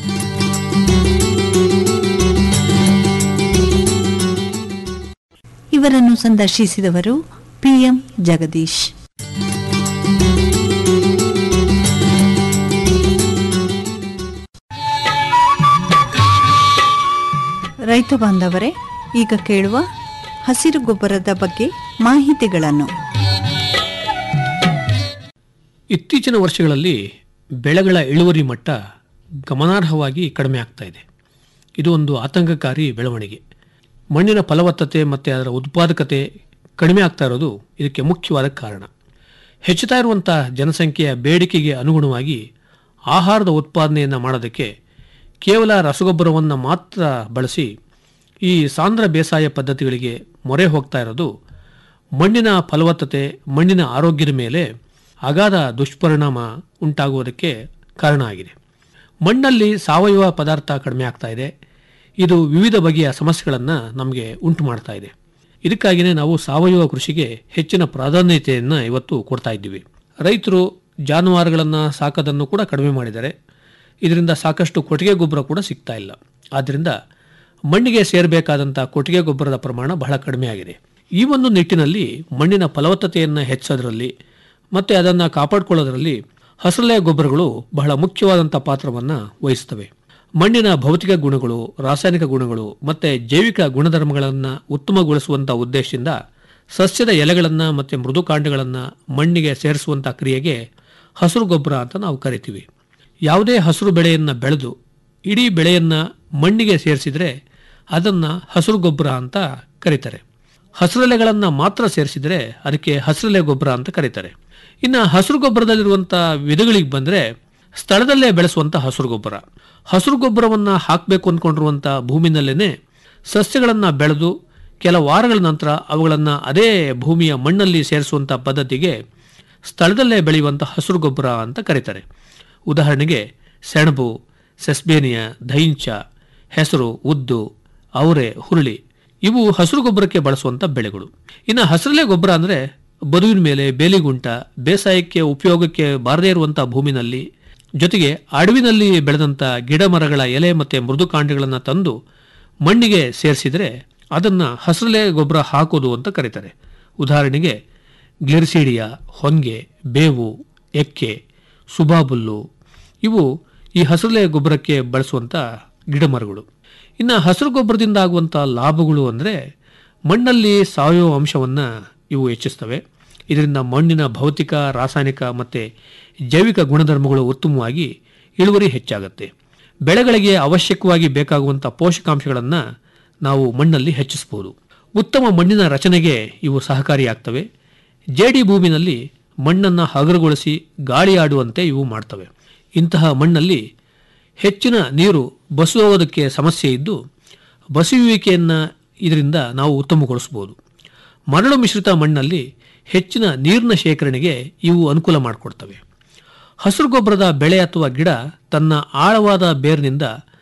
ಇವರನ್ನು ಸಂದರ್ಶಿಸಿದವರು ಪಿಎಂ ಜಗದೀಶ್ ರೈತ ಬಾಂಧವರೇ ಈಗ ಕೇಳುವ ಹಸಿರು ಗೊಬ್ಬರದ ಬಗ್ಗೆ ಮಾಹಿತಿಗಳನ್ನು ಇತ್ತೀಚಿನ ವರ್ಷಗಳಲ್ಲಿ ಬೆಳೆಗಳ ಇಳುವರಿ ಮಟ್ಟ ಗಮನಾರ್ಹವಾಗಿ ಕಡಿಮೆ ಆಗ್ತಾ ಇದೆ ಇದು ಒಂದು ಆತಂಕಕಾರಿ ಬೆಳವಣಿಗೆ ಮಣ್ಣಿನ ಫಲವತ್ತತೆ ಮತ್ತು ಅದರ ಉತ್ಪಾದಕತೆ ಕಡಿಮೆ ಆಗ್ತಾ ಇರೋದು ಇದಕ್ಕೆ ಮುಖ್ಯವಾದ ಕಾರಣ ಹೆಚ್ಚುತ್ತಾ ಇರುವಂಥ ಜನಸಂಖ್ಯೆಯ ಬೇಡಿಕೆಗೆ ಅನುಗುಣವಾಗಿ ಆಹಾರದ ಉತ್ಪಾದನೆಯನ್ನು ಮಾಡೋದಕ್ಕೆ ಕೇವಲ ರಸಗೊಬ್ಬರವನ್ನು ಮಾತ್ರ ಬಳಸಿ ಈ ಸಾಂದ್ರ ಬೇಸಾಯ ಪದ್ಧತಿಗಳಿಗೆ ಮೊರೆ ಹೋಗ್ತಾ ಇರೋದು ಮಣ್ಣಿನ ಫಲವತ್ತತೆ ಮಣ್ಣಿನ ಆರೋಗ್ಯದ ಮೇಲೆ ಅಗಾಧ ದುಷ್ಪರಿಣಾಮ ಉಂಟಾಗುವುದಕ್ಕೆ ಕಾರಣ ಆಗಿದೆ ಮಣ್ಣಲ್ಲಿ ಸಾವಯವ ಪದಾರ್ಥ ಕಡಿಮೆ ಆಗ್ತಾ ಇದೆ ಇದು ವಿವಿಧ ಬಗೆಯ ಸಮಸ್ಯೆಗಳನ್ನು ನಮಗೆ ಉಂಟು ಮಾಡ್ತಾ ಇದೆ ಇದಕ್ಕಾಗಿಯೇ ನಾವು ಸಾವಯವ ಕೃಷಿಗೆ ಹೆಚ್ಚಿನ ಪ್ರಾಧಾನ್ಯತೆಯನ್ನು ಇವತ್ತು ಕೊಡ್ತಾ ಇದ್ದೀವಿ ರೈತರು ಜಾನುವಾರುಗಳನ್ನು ಸಾಕೋದನ್ನು ಕೂಡ ಕಡಿಮೆ ಮಾಡಿದ್ದಾರೆ ಇದರಿಂದ ಸಾಕಷ್ಟು ಕೊಟ್ಟಿಗೆ ಗೊಬ್ಬರ ಕೂಡ ಸಿಗ್ತಾ ಇಲ್ಲ ಆದ್ದರಿಂದ ಮಣ್ಣಿಗೆ ಸೇರಬೇಕಾದಂಥ ಕೊಟ್ಟಿಗೆ ಗೊಬ್ಬರದ ಪ್ರಮಾಣ ಬಹಳ ಕಡಿಮೆ ಆಗಿದೆ ಈ ಒಂದು ನಿಟ್ಟಿನಲ್ಲಿ ಮಣ್ಣಿನ ಫಲವತ್ತತೆಯನ್ನು ಹೆಚ್ಚೋದ್ರಲ್ಲಿ ಮತ್ತು ಅದನ್ನು ಕಾಪಾಡಿಕೊಳ್ಳೋದ್ರಲ್ಲಿ ಹಸರಲೆ ಗೊಬ್ಬರಗಳು ಬಹಳ ಮುಖ್ಯವಾದಂಥ ಪಾತ್ರವನ್ನು ವಹಿಸ್ತವೆ ಮಣ್ಣಿನ ಭೌತಿಕ ಗುಣಗಳು ರಾಸಾಯನಿಕ ಗುಣಗಳು ಮತ್ತು ಜೈವಿಕ ಗುಣಧರ್ಮಗಳನ್ನು ಉತ್ತಮಗೊಳಿಸುವಂಥ ಉದ್ದೇಶದಿಂದ ಸಸ್ಯದ ಎಲೆಗಳನ್ನು ಮತ್ತು ಮೃದುಕಾಂಡಗಳನ್ನು ಮಣ್ಣಿಗೆ ಸೇರಿಸುವಂಥ ಕ್ರಿಯೆಗೆ ಹಸಿರು ಗೊಬ್ಬರ ಅಂತ ನಾವು ಕರಿತೀವಿ ಯಾವುದೇ ಹಸಿರು ಬೆಳೆಯನ್ನು ಬೆಳೆದು ಇಡೀ ಬೆಳೆಯನ್ನು ಮಣ್ಣಿಗೆ ಸೇರಿಸಿದರೆ ಅದನ್ನು ಹಸಿರು ಗೊಬ್ಬರ ಅಂತ ಕರೀತಾರೆ ಹಸಿರೆಲೆಗಳನ್ನು ಮಾತ್ರ ಸೇರಿಸಿದರೆ ಅದಕ್ಕೆ ಹಸಿರೆಲೆ ಗೊಬ್ಬರ ಅಂತ ಕರೀತಾರೆ ಇನ್ನು ಹಸಿರು ಗೊಬ್ಬರದಲ್ಲಿರುವಂಥ ವಿಧಗಳಿಗೆ ಬಂದರೆ ಸ್ಥಳದಲ್ಲೇ ಬೆಳೆಸುವಂಥ ಹಸಿರು ಗೊಬ್ಬರ ಹಸಿರು ಗೊಬ್ಬರವನ್ನು ಹಾಕಬೇಕು ಅಂದ್ಕೊಂಡಿರುವಂಥ ಭೂಮಿನಲ್ಲೇ ಸಸ್ಯಗಳನ್ನು ಬೆಳೆದು ಕೆಲ ವಾರಗಳ ನಂತರ ಅವುಗಳನ್ನು ಅದೇ ಭೂಮಿಯ ಮಣ್ಣಲ್ಲಿ ಸೇರಿಸುವಂಥ ಪದ್ಧತಿಗೆ ಸ್ಥಳದಲ್ಲೇ ಬೆಳೆಯುವಂಥ ಹಸಿರು ಗೊಬ್ಬರ ಅಂತ ಕರೀತಾರೆ ಉದಾಹರಣೆಗೆ ಸೆಣಬು ಸೆಸ್ಬೇನಿಯ ದೈಂಚ ಹೆಸರು ಉದ್ದು ಅವರೆ ಹುರುಳಿ ಇವು ಹಸಿರು ಗೊಬ್ಬರಕ್ಕೆ ಬಳಸುವಂಥ ಬೆಳೆಗಳು ಇನ್ನು ಹಸಿರಲೆ ಗೊಬ್ಬರ ಅಂದರೆ ಬದುವಿನ ಮೇಲೆ ಬೇಲಿಗುಂಟ ಬೇಸಾಯಕ್ಕೆ ಉಪಯೋಗಕ್ಕೆ ಬಾರದೇ ಇರುವಂಥ ಭೂಮಿನಲ್ಲಿ ಜೊತೆಗೆ ಅಡವಿನಲ್ಲಿ ಬೆಳೆದಂಥ ಗಿಡ ಮರಗಳ ಎಲೆ ಮತ್ತು ಮೃದುಕಾಂಡಗಳನ್ನು ತಂದು ಮಣ್ಣಿಗೆ ಸೇರಿಸಿದರೆ ಅದನ್ನು ಹಸಿರಲೆ ಗೊಬ್ಬರ ಹಾಕೋದು ಅಂತ ಕರೀತಾರೆ ಉದಾಹರಣೆಗೆ ಗ್ಲಿರ್ಸಿಡಿಯಾ ಹೊಂಗೆ ಬೇವು ಎಕ್ಕೆ ಸುಬಾಬುಲ್ಲು ಇವು ಈ ಹಸಿರಲೆ ಗೊಬ್ಬರಕ್ಕೆ ಬಳಸುವಂಥ ಗಿಡಮರಗಳು ಇನ್ನು ಹಸಿರು ಗೊಬ್ಬರದಿಂದ ಆಗುವಂಥ ಲಾಭಗಳು ಅಂದರೆ ಮಣ್ಣಲ್ಲಿ ಸಾವಯವ ಅಂಶವನ್ನು ಇವು ಹೆಚ್ಚಿಸ್ತವೆ ಇದರಿಂದ ಮಣ್ಣಿನ ಭೌತಿಕ ರಾಸಾಯನಿಕ ಮತ್ತು ಜೈವಿಕ ಗುಣಧರ್ಮಗಳು ಉತ್ತಮವಾಗಿ ಇಳುವರಿ ಹೆಚ್ಚಾಗುತ್ತೆ ಬೆಳೆಗಳಿಗೆ ಅವಶ್ಯಕವಾಗಿ ಬೇಕಾಗುವಂಥ ಪೋಷಕಾಂಶಗಳನ್ನು ನಾವು ಮಣ್ಣಲ್ಲಿ ಹೆಚ್ಚಿಸಬಹುದು ಉತ್ತಮ ಮಣ್ಣಿನ ರಚನೆಗೆ ಇವು ಸಹಕಾರಿಯಾಗ್ತವೆ ಜೇಡಿ ಭೂಮಿನಲ್ಲಿ ಮಣ್ಣನ್ನು ಹಗರುಗೊಳಿಸಿ ಗಾಳಿ ಆಡುವಂತೆ ಇವು ಮಾಡ್ತವೆ ಇಂತಹ ಮಣ್ಣಲ್ಲಿ ಹೆಚ್ಚಿನ ನೀರು ಬಸುವುದಕ್ಕೆ ಸಮಸ್ಯೆ ಇದ್ದು ಬಸುವಿಕೆಯನ್ನು ಇದರಿಂದ ನಾವು ಉತ್ತಮಗೊಳಿಸಬಹುದು ಮರಳು ಮಿಶ್ರಿತ ಮಣ್ಣಲ್ಲಿ ಹೆಚ್ಚಿನ ನೀರಿನ ಶೇಖರಣೆಗೆ ಇವು ಅನುಕೂಲ ಮಾಡಿಕೊಡ್ತವೆ ಹಸಿರು ಗೊಬ್ಬರದ ಬೆಳೆ ಅಥವಾ ಗಿಡ ತನ್ನ ಆಳವಾದ ಬೇರಿನಿಂದ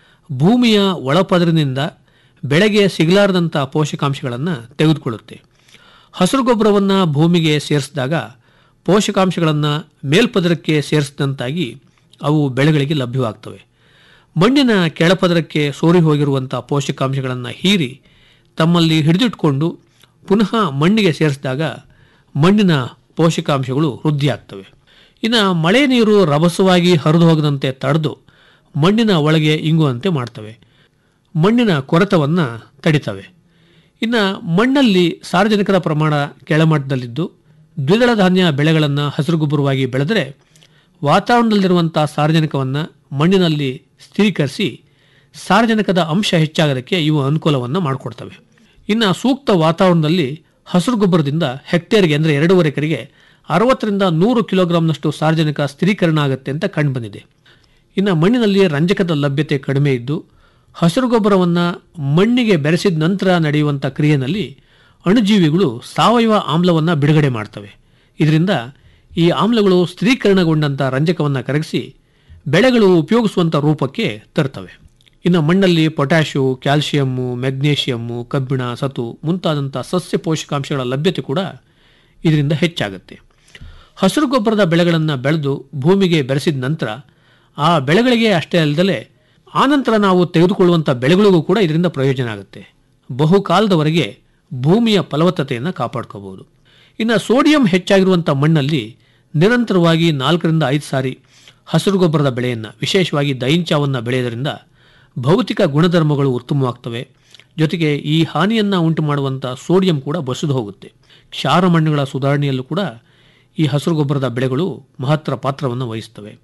ಭೂಮಿಯ ಒಳಪದರಿನಿಂದ ಬೆಳೆಗೆ ಸಿಗಲಾರದಂಥ ಪೋಷಕಾಂಶಗಳನ್ನು ತೆಗೆದುಕೊಳ್ಳುತ್ತೆ ಹಸಿರು ಗೊಬ್ಬರವನ್ನು ಭೂಮಿಗೆ ಸೇರಿಸಿದಾಗ ಪೋಷಕಾಂಶಗಳನ್ನು ಮೇಲ್ಪದರಕ್ಕೆ ಸೇರಿಸಿದಂತಾಗಿ ಅವು ಬೆಳೆಗಳಿಗೆ ಲಭ್ಯವಾಗ್ತವೆ ಮಣ್ಣಿನ ಕೆಳಪದರಕ್ಕೆ ಸೋರಿ ಹೋಗಿರುವಂಥ ಪೋಷಕಾಂಶಗಳನ್ನು ಹೀರಿ ತಮ್ಮಲ್ಲಿ ಹಿಡಿದಿಟ್ಕೊಂಡು ಪುನಃ ಮಣ್ಣಿಗೆ ಸೇರಿಸಿದಾಗ ಮಣ್ಣಿನ ಪೋಷಕಾಂಶಗಳು ವೃದ್ಧಿಯಾಗ್ತವೆ ಇನ್ನು ಮಳೆ ನೀರು ರಭಸವಾಗಿ ಹರಿದು ಹೋಗದಂತೆ ತಡೆದು ಮಣ್ಣಿನ ಒಳಗೆ ಇಂಗುವಂತೆ ಮಾಡ್ತವೆ ಮಣ್ಣಿನ ಕೊರೆತವನ್ನು ತಡಿತವೆ ಇನ್ನು ಮಣ್ಣಲ್ಲಿ ಸಾರ್ವಜನಿಕರ ಪ್ರಮಾಣ ಕೆಳಮಟ್ಟದಲ್ಲಿದ್ದು ದ್ವಿದಳ ಧಾನ್ಯ ಬೆಳೆಗಳನ್ನು ಹಸಿರು ಗೊಬ್ಬರವಾಗಿ ಬೆಳೆದರೆ ವಾತಾವರಣದಲ್ಲಿರುವಂಥ ಸಾರ್ವಜನಿಕವನ್ನು ಮಣ್ಣಿನಲ್ಲಿ ಸ್ಥಿರೀಕರಿಸಿ ಸಾರ್ವಜನಿಕದ ಅಂಶ ಹೆಚ್ಚಾಗೋದಕ್ಕೆ ಇವು ಅನುಕೂಲವನ್ನು ಮಾಡಿಕೊಡ್ತವೆ ಇನ್ನು ಸೂಕ್ತ ವಾತಾವರಣದಲ್ಲಿ ಹಸಿರು ಗೊಬ್ಬರದಿಂದ ಹೆಕ್ಟೇರ್ಗೆ ಅಂದರೆ ಎರಡೂವರೆ ಎಕರೆಗೆ ಅರವತ್ತರಿಂದ ನೂರು ಕಿಲೋಗ್ರಾಂನಷ್ಟು ಸಾರ್ವಜನಿಕ ಸ್ಥಿರೀಕರಣ ಆಗುತ್ತೆ ಅಂತ ಕಂಡುಬಂದಿದೆ ಇನ್ನು ಮಣ್ಣಿನಲ್ಲಿ ರಂಜಕದ ಲಭ್ಯತೆ ಕಡಿಮೆ ಇದ್ದು ಹಸಿರು ಗೊಬ್ಬರವನ್ನು ಮಣ್ಣಿಗೆ ಬೆರೆಸಿದ ನಂತರ ನಡೆಯುವಂಥ ಕ್ರಿಯೆಯಲ್ಲಿ ಅಣುಜೀವಿಗಳು ಸಾವಯವ ಆಮ್ಲವನ್ನು ಬಿಡುಗಡೆ ಮಾಡ್ತವೆ ಇದರಿಂದ ಈ ಆಮ್ಲಗಳು ಸ್ಥಿರೀಕರಣಗೊಂಡಂಥ ರಂಜಕವನ್ನು ಕರಗಿಸಿ ಬೆಳೆಗಳು ಉಪಯೋಗಿಸುವಂಥ ರೂಪಕ್ಕೆ ತರ್ತವೆ ಇನ್ನು ಮಣ್ಣಲ್ಲಿ ಪೊಟ್ಯಾಶು ಕ್ಯಾಲ್ಸಿಯಮ್ಮು ಮೆಗ್ನೀಷಿಯಮ್ಮು ಕಬ್ಬಿಣ ಸತು ಮುಂತಾದಂಥ ಸಸ್ಯ ಪೋಷಕಾಂಶಗಳ ಲಭ್ಯತೆ ಕೂಡ ಇದರಿಂದ ಹೆಚ್ಚಾಗುತ್ತೆ ಹಸಿರು ಗೊಬ್ಬರದ ಬೆಳೆಗಳನ್ನು ಬೆಳೆದು ಭೂಮಿಗೆ ಬೆರೆಸಿದ ನಂತರ ಆ ಬೆಳೆಗಳಿಗೆ ಅಷ್ಟೇ ಅಲ್ಲದೆ ಆನಂತರ ನಾವು ತೆಗೆದುಕೊಳ್ಳುವಂಥ ಬೆಳೆಗಳಿಗೂ ಕೂಡ ಇದರಿಂದ ಪ್ರಯೋಜನ ಆಗುತ್ತೆ ಬಹುಕಾಲದವರೆಗೆ ಭೂಮಿಯ ಫಲವತ್ತತೆಯನ್ನು ಕಾಪಾಡ್ಕೋಬಹುದು ಇನ್ನು ಸೋಡಿಯಂ ಹೆಚ್ಚಾಗಿರುವಂಥ ಮಣ್ಣಲ್ಲಿ ನಿರಂತರವಾಗಿ ನಾಲ್ಕರಿಂದ ಐದು ಸಾರಿ ಹಸಿರು ಗೊಬ್ಬರದ ಬೆಳೆಯನ್ನು ವಿಶೇಷವಾಗಿ ದೈಂಚಾವನ್ನು ಬೆಳೆಯೋದರಿಂದ ಭೌತಿಕ ಗುಣಧರ್ಮಗಳು ಉತ್ತಮವಾಗ್ತವೆ ಜೊತೆಗೆ ಈ ಹಾನಿಯನ್ನು ಉಂಟು ಮಾಡುವಂಥ ಸೋಡಿಯಂ ಕೂಡ ಬಸಿದು ಹೋಗುತ್ತೆ ಕ್ಷಾರ ಮಣ್ಣುಗಳ ಸುಧಾರಣೆಯಲ್ಲೂ ಕೂಡ ಈ ಹಸಿರು ಗೊಬ್ಬರದ ಬೆಳೆಗಳು ಮಹತ್ತರ ಪಾತ್ರವನ್ನು ವಹಿಸ್ತವೆ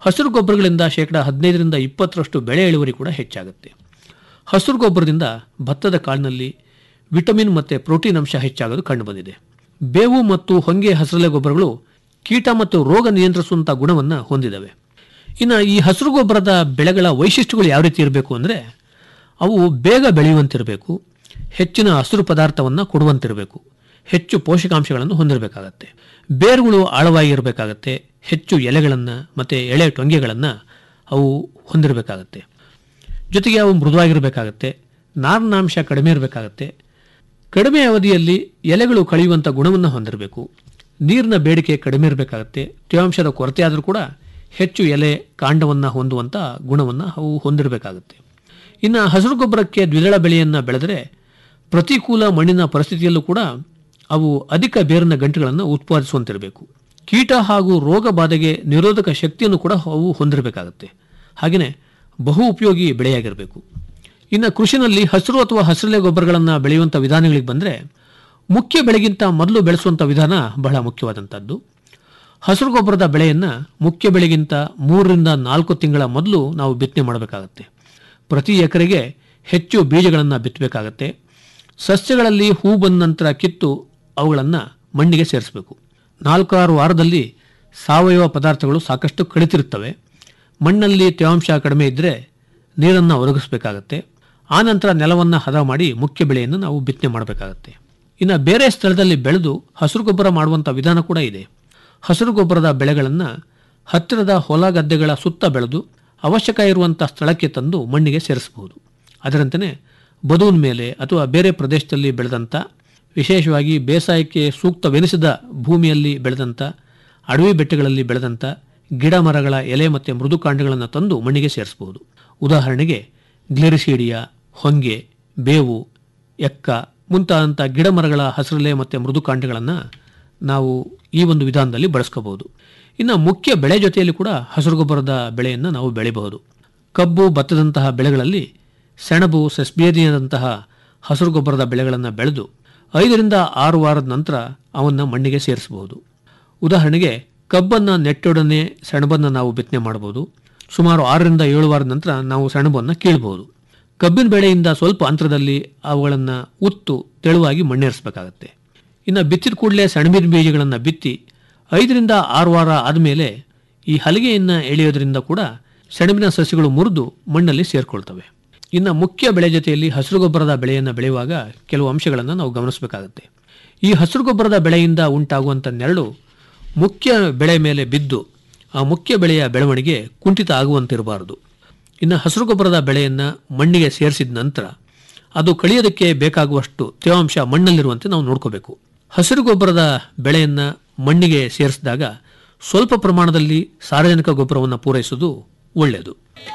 ಹಸಿರು ಗೊಬ್ಬರಗಳಿಂದ ಶೇಕಡ ಹದಿನೈದರಿಂದ ಇಪ್ಪತ್ತರಷ್ಟು ಬೆಳೆ ಇಳುವರಿ ಕೂಡ ಹೆಚ್ಚಾಗುತ್ತೆ ಹಸಿರು ಗೊಬ್ಬರದಿಂದ ಭತ್ತದ ಕಾಳಿನಲ್ಲಿ ವಿಟಮಿನ್ ಮತ್ತು ಪ್ರೋಟೀನ್ ಅಂಶ ಹೆಚ್ಚಾಗೋದು ಕಂಡುಬಂದಿದೆ ಬೇವು ಮತ್ತು ಹೊಂಗೆ ಹಸಿರೆಲೆ ಗೊಬ್ಬರಗಳು ಕೀಟ ಮತ್ತು ರೋಗ ನಿಯಂತ್ರಿಸುವಂಥ ಗುಣವನ್ನು ಹೊಂದಿದವೆ ಇನ್ನು ಈ ಹಸಿರು ಗೊಬ್ಬರದ ಬೆಳೆಗಳ ವೈಶಿಷ್ಟ್ಯಗಳು ಯಾವ ರೀತಿ ಇರಬೇಕು ಅಂದರೆ ಅವು ಬೇಗ ಬೆಳೆಯುವಂತಿರಬೇಕು ಹೆಚ್ಚಿನ ಹಸಿರು ಪದಾರ್ಥವನ್ನು ಕೊಡುವಂತಿರಬೇಕು ಹೆಚ್ಚು ಪೋಷಕಾಂಶಗಳನ್ನು ಹೊಂದಿರಬೇಕಾಗತ್ತೆ ಬೇರುಗಳು ಆಳವಾಗಿ ಇರಬೇಕಾಗತ್ತೆ ಹೆಚ್ಚು ಎಲೆಗಳನ್ನು ಮತ್ತು ಎಳೆ ಟೊಂಗೆಗಳನ್ನು ಅವು ಹೊಂದಿರಬೇಕಾಗತ್ತೆ ಜೊತೆಗೆ ಅವು ಮೃದುವಾಗಿರಬೇಕಾಗತ್ತೆ ನಾರಿನಾಂಶ ಕಡಿಮೆ ಇರಬೇಕಾಗತ್ತೆ ಕಡಿಮೆ ಅವಧಿಯಲ್ಲಿ ಎಲೆಗಳು ಕಳೆಯುವಂಥ ಗುಣವನ್ನು ಹೊಂದಿರಬೇಕು ನೀರಿನ ಬೇಡಿಕೆ ಕಡಿಮೆ ಇರಬೇಕಾಗತ್ತೆ ತೇವಾಂಶದ ಕೊರತೆ ಆದರೂ ಕೂಡ ಹೆಚ್ಚು ಎಲೆ ಕಾಂಡವನ್ನು ಹೊಂದುವಂಥ ಗುಣವನ್ನು ಅವು ಹೊಂದಿರಬೇಕಾಗುತ್ತೆ ಇನ್ನು ಹಸಿರು ಗೊಬ್ಬರಕ್ಕೆ ದ್ವಿದಳ ಬೆಳೆಯನ್ನು ಬೆಳೆದರೆ ಪ್ರತಿಕೂಲ ಮಣ್ಣಿನ ಪರಿಸ್ಥಿತಿಯಲ್ಲೂ ಕೂಡ ಅವು ಅಧಿಕ ಬೇರಿನ ಗಂಟುಗಳನ್ನು ಉತ್ಪಾದಿಸುವಂತಿರಬೇಕು ಕೀಟ ಹಾಗೂ ರೋಗ ಬಾಧೆಗೆ ನಿರೋಧಕ ಶಕ್ತಿಯನ್ನು ಕೂಡ ಅವು ಹೊಂದಿರಬೇಕಾಗುತ್ತೆ ಹಾಗೆಯೇ ಬಹು ಉಪಯೋಗಿ ಬೆಳೆಯಾಗಿರಬೇಕು ಇನ್ನು ಕೃಷಿನಲ್ಲಿ ಹಸಿರು ಅಥವಾ ಹಸಿರೆಲೆ ಗೊಬ್ಬರಗಳನ್ನು ಬೆಳೆಯುವಂಥ ವಿಧಾನಗಳಿಗೆ ಬಂದರೆ ಮುಖ್ಯ ಬೆಳೆಗಿಂತ ಮೊದಲು ಬೆಳೆಸುವಂಥ ವಿಧಾನ ಬಹಳ ಮುಖ್ಯವಾದಂಥದ್ದು ಹಸಿರು ಗೊಬ್ಬರದ ಬೆಳೆಯನ್ನು ಮುಖ್ಯ ಬೆಳೆಗಿಂತ ಮೂರರಿಂದ ನಾಲ್ಕು ತಿಂಗಳ ಮೊದಲು ನಾವು ಬಿತ್ತನೆ ಮಾಡಬೇಕಾಗತ್ತೆ ಪ್ರತಿ ಎಕರೆಗೆ ಹೆಚ್ಚು ಬೀಜಗಳನ್ನು ಬಿತ್ತಬೇಕಾಗತ್ತೆ ಸಸ್ಯಗಳಲ್ಲಿ ಹೂ ಬಂದ ನಂತರ ಕಿತ್ತು ಅವುಗಳನ್ನು ಮಣ್ಣಿಗೆ ಸೇರಿಸಬೇಕು ನಾಲ್ಕಾರು ವಾರದಲ್ಲಿ ಸಾವಯವ ಪದಾರ್ಥಗಳು ಸಾಕಷ್ಟು ಕಳಿತಿರುತ್ತವೆ ಮಣ್ಣಲ್ಲಿ ತೇವಾಂಶ ಕಡಿಮೆ ಇದ್ದರೆ ನೀರನ್ನು ಒದಗಿಸಬೇಕಾಗತ್ತೆ ಆನಂತರ ನೆಲವನ್ನು ಹದ ಮಾಡಿ ಮುಖ್ಯ ಬೆಳೆಯನ್ನು ನಾವು ಬಿತ್ತನೆ ಮಾಡಬೇಕಾಗತ್ತೆ ಇನ್ನು ಬೇರೆ ಸ್ಥಳದಲ್ಲಿ ಬೆಳೆದು ಹಸಿರು ಗೊಬ್ಬರ ಮಾಡುವಂಥ ವಿಧಾನ ಕೂಡ ಇದೆ ಹಸಿರು ಗೊಬ್ಬರದ ಬೆಳೆಗಳನ್ನು ಹತ್ತಿರದ ಹೊಲ ಗದ್ದೆಗಳ ಸುತ್ತ ಬೆಳೆದು ಅವಶ್ಯಕ ಇರುವಂಥ ಸ್ಥಳಕ್ಕೆ ತಂದು ಮಣ್ಣಿಗೆ ಸೇರಿಸಬಹುದು ಅದರಂತೆಯೇ ಬದುವಿನ ಮೇಲೆ ಅಥವಾ ಬೇರೆ ಪ್ರದೇಶದಲ್ಲಿ ಬೆಳೆದಂಥ ವಿಶೇಷವಾಗಿ ಬೇಸಾಯಕ್ಕೆ ಸೂಕ್ತವೆನಿಸಿದ ಭೂಮಿಯಲ್ಲಿ ಬೆಳೆದಂಥ ಅಡವಿ ಬೆಟ್ಟಗಳಲ್ಲಿ ಬೆಳೆದಂಥ ಗಿಡ ಮರಗಳ ಎಲೆ ಮತ್ತು ಮೃದುಕಾಂಡಗಳನ್ನು ತಂದು ಮಣ್ಣಿಗೆ ಸೇರಿಸಬಹುದು ಉದಾಹರಣೆಗೆ ಗ್ಲೆರಿಸೀಡಿಯಾ ಹೊಂಗೆ ಬೇವು ಎಕ್ಕ ಮುಂತಾದಂಥ ಗಿಡ ಮರಗಳ ಹಸಿರೆಲೆ ಮತ್ತು ಮೃದುಕಾಂಡಗಳನ್ನು ನಾವು ಈ ಒಂದು ವಿಧಾನದಲ್ಲಿ ಬಳಸ್ಕೋಬಹುದು ಇನ್ನು ಮುಖ್ಯ ಬೆಳೆ ಜೊತೆಯಲ್ಲಿ ಕೂಡ ಹಸಿರು ಗೊಬ್ಬರದ ಬೆಳೆಯನ್ನು ನಾವು ಬೆಳೆಯಬಹುದು ಕಬ್ಬು ಭತ್ತದಂತಹ ಬೆಳೆಗಳಲ್ಲಿ ಸೆಣಬು ಸೆಸ್ಬೇದಿಯಂತಹ ಹಸಿರು ಗೊಬ್ಬರದ ಬೆಳೆಗಳನ್ನು ಬೆಳೆದು ಐದರಿಂದ ಆರು ವಾರದ ನಂತರ ಅವನ್ನು ಮಣ್ಣಿಗೆ ಸೇರಿಸಬಹುದು ಉದಾಹರಣೆಗೆ ಕಬ್ಬನ್ನು ನೆಟ್ಟೊಡನೆ ಸೆಣಬನ್ನು ನಾವು ಬಿತ್ತನೆ ಮಾಡಬಹುದು ಸುಮಾರು ಆರರಿಂದ ಏಳು ವಾರದ ನಂತರ ನಾವು ಸೆಣಬನ್ನು ಕೀಳಬಹುದು ಕಬ್ಬಿನ ಬೆಳೆಯಿಂದ ಸ್ವಲ್ಪ ಅಂತರದಲ್ಲಿ ಅವುಗಳನ್ನು ಉತ್ತು ತೆಳುವಾಗಿ ಮಣ್ಣೇರಿಸಬೇಕಾಗತ್ತೆ ಇನ್ನು ಬಿತ್ತಿದ ಕೂಡಲೇ ಸೆಣಬಿನ ಬೀಜಗಳನ್ನು ಬಿತ್ತಿ ಐದರಿಂದ ಆರು ವಾರ ಆದಮೇಲೆ ಈ ಹಲಿಗೆಯನ್ನು ಎಳೆಯೋದ್ರಿಂದ ಕೂಡ ಸೆಣಬಿನ ಸಸ್ಯಗಳು ಮುರಿದು ಮಣ್ಣಲ್ಲಿ ಸೇರಿಕೊಳ್ತವೆ ಇನ್ನು ಮುಖ್ಯ ಬೆಳೆ ಜೊತೆಯಲ್ಲಿ ಹಸಿರು ಗೊಬ್ಬರದ ಬೆಳೆಯನ್ನು ಬೆಳೆಯುವಾಗ ಕೆಲವು ಅಂಶಗಳನ್ನು ನಾವು ಗಮನಿಸಬೇಕಾಗುತ್ತೆ ಈ ಹಸಿರು ಗೊಬ್ಬರದ ಬೆಳೆಯಿಂದ ಉಂಟಾಗುವಂಥ ನೆರಳು ಮುಖ್ಯ ಬೆಳೆ ಮೇಲೆ ಬಿದ್ದು ಆ ಮುಖ್ಯ ಬೆಳೆಯ ಬೆಳವಣಿಗೆ ಕುಂಠಿತ ಆಗುವಂತಿರಬಾರದು ಇನ್ನು ಹಸಿರು ಗೊಬ್ಬರದ ಬೆಳೆಯನ್ನು ಮಣ್ಣಿಗೆ ಸೇರಿಸಿದ ನಂತರ ಅದು ಕಳಿಯೋದಕ್ಕೆ ಬೇಕಾಗುವಷ್ಟು ತೇವಾಂಶ ಮಣ್ಣಲ್ಲಿರುವಂತೆ ನಾವು ನೋಡ್ಕೋಬೇಕು ಹಸಿರು ಗೊಬ್ಬರದ ಬೆಳೆಯನ್ನು ಮಣ್ಣಿಗೆ ಸೇರಿಸಿದಾಗ ಸ್ವಲ್ಪ ಪ್ರಮಾಣದಲ್ಲಿ ಸಾರ್ವಜನಿಕ ಗೊಬ್ಬರವನ್ನು ಪೂರೈಸುವುದು ಒಳ್ಳೆಯದು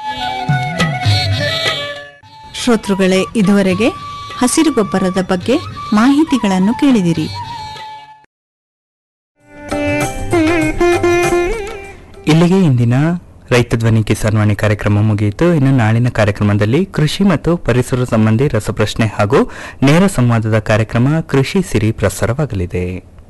ಶ್ರೋತೃಗಳೇ ಇದುವರೆಗೆ ಹಸಿರು ಗೊಬ್ಬರದ ಬಗ್ಗೆ ಮಾಹಿತಿಗಳನ್ನು ಕೇಳಿದಿರಿ ಇಲ್ಲಿಗೆ ಇಂದಿನ ರೈತ ಧ್ವನಿ ಕಿಸಾನ್ ವಾಣಿ ಕಾರ್ಯಕ್ರಮ ಮುಗಿಯಿತು ಇನ್ನು ನಾಳಿನ ಕಾರ್ಯಕ್ರಮದಲ್ಲಿ ಕೃಷಿ ಮತ್ತು ಪರಿಸರ ಸಂಬಂಧಿ ರಸಪ್ರಶ್ನೆ ಹಾಗೂ ನೇರ ಸಂವಾದದ ಕಾರ್ಯಕ್ರಮ ಕೃಷಿ ಸಿರಿ ಪ್ರಸಾರವಾಗಲಿದೆ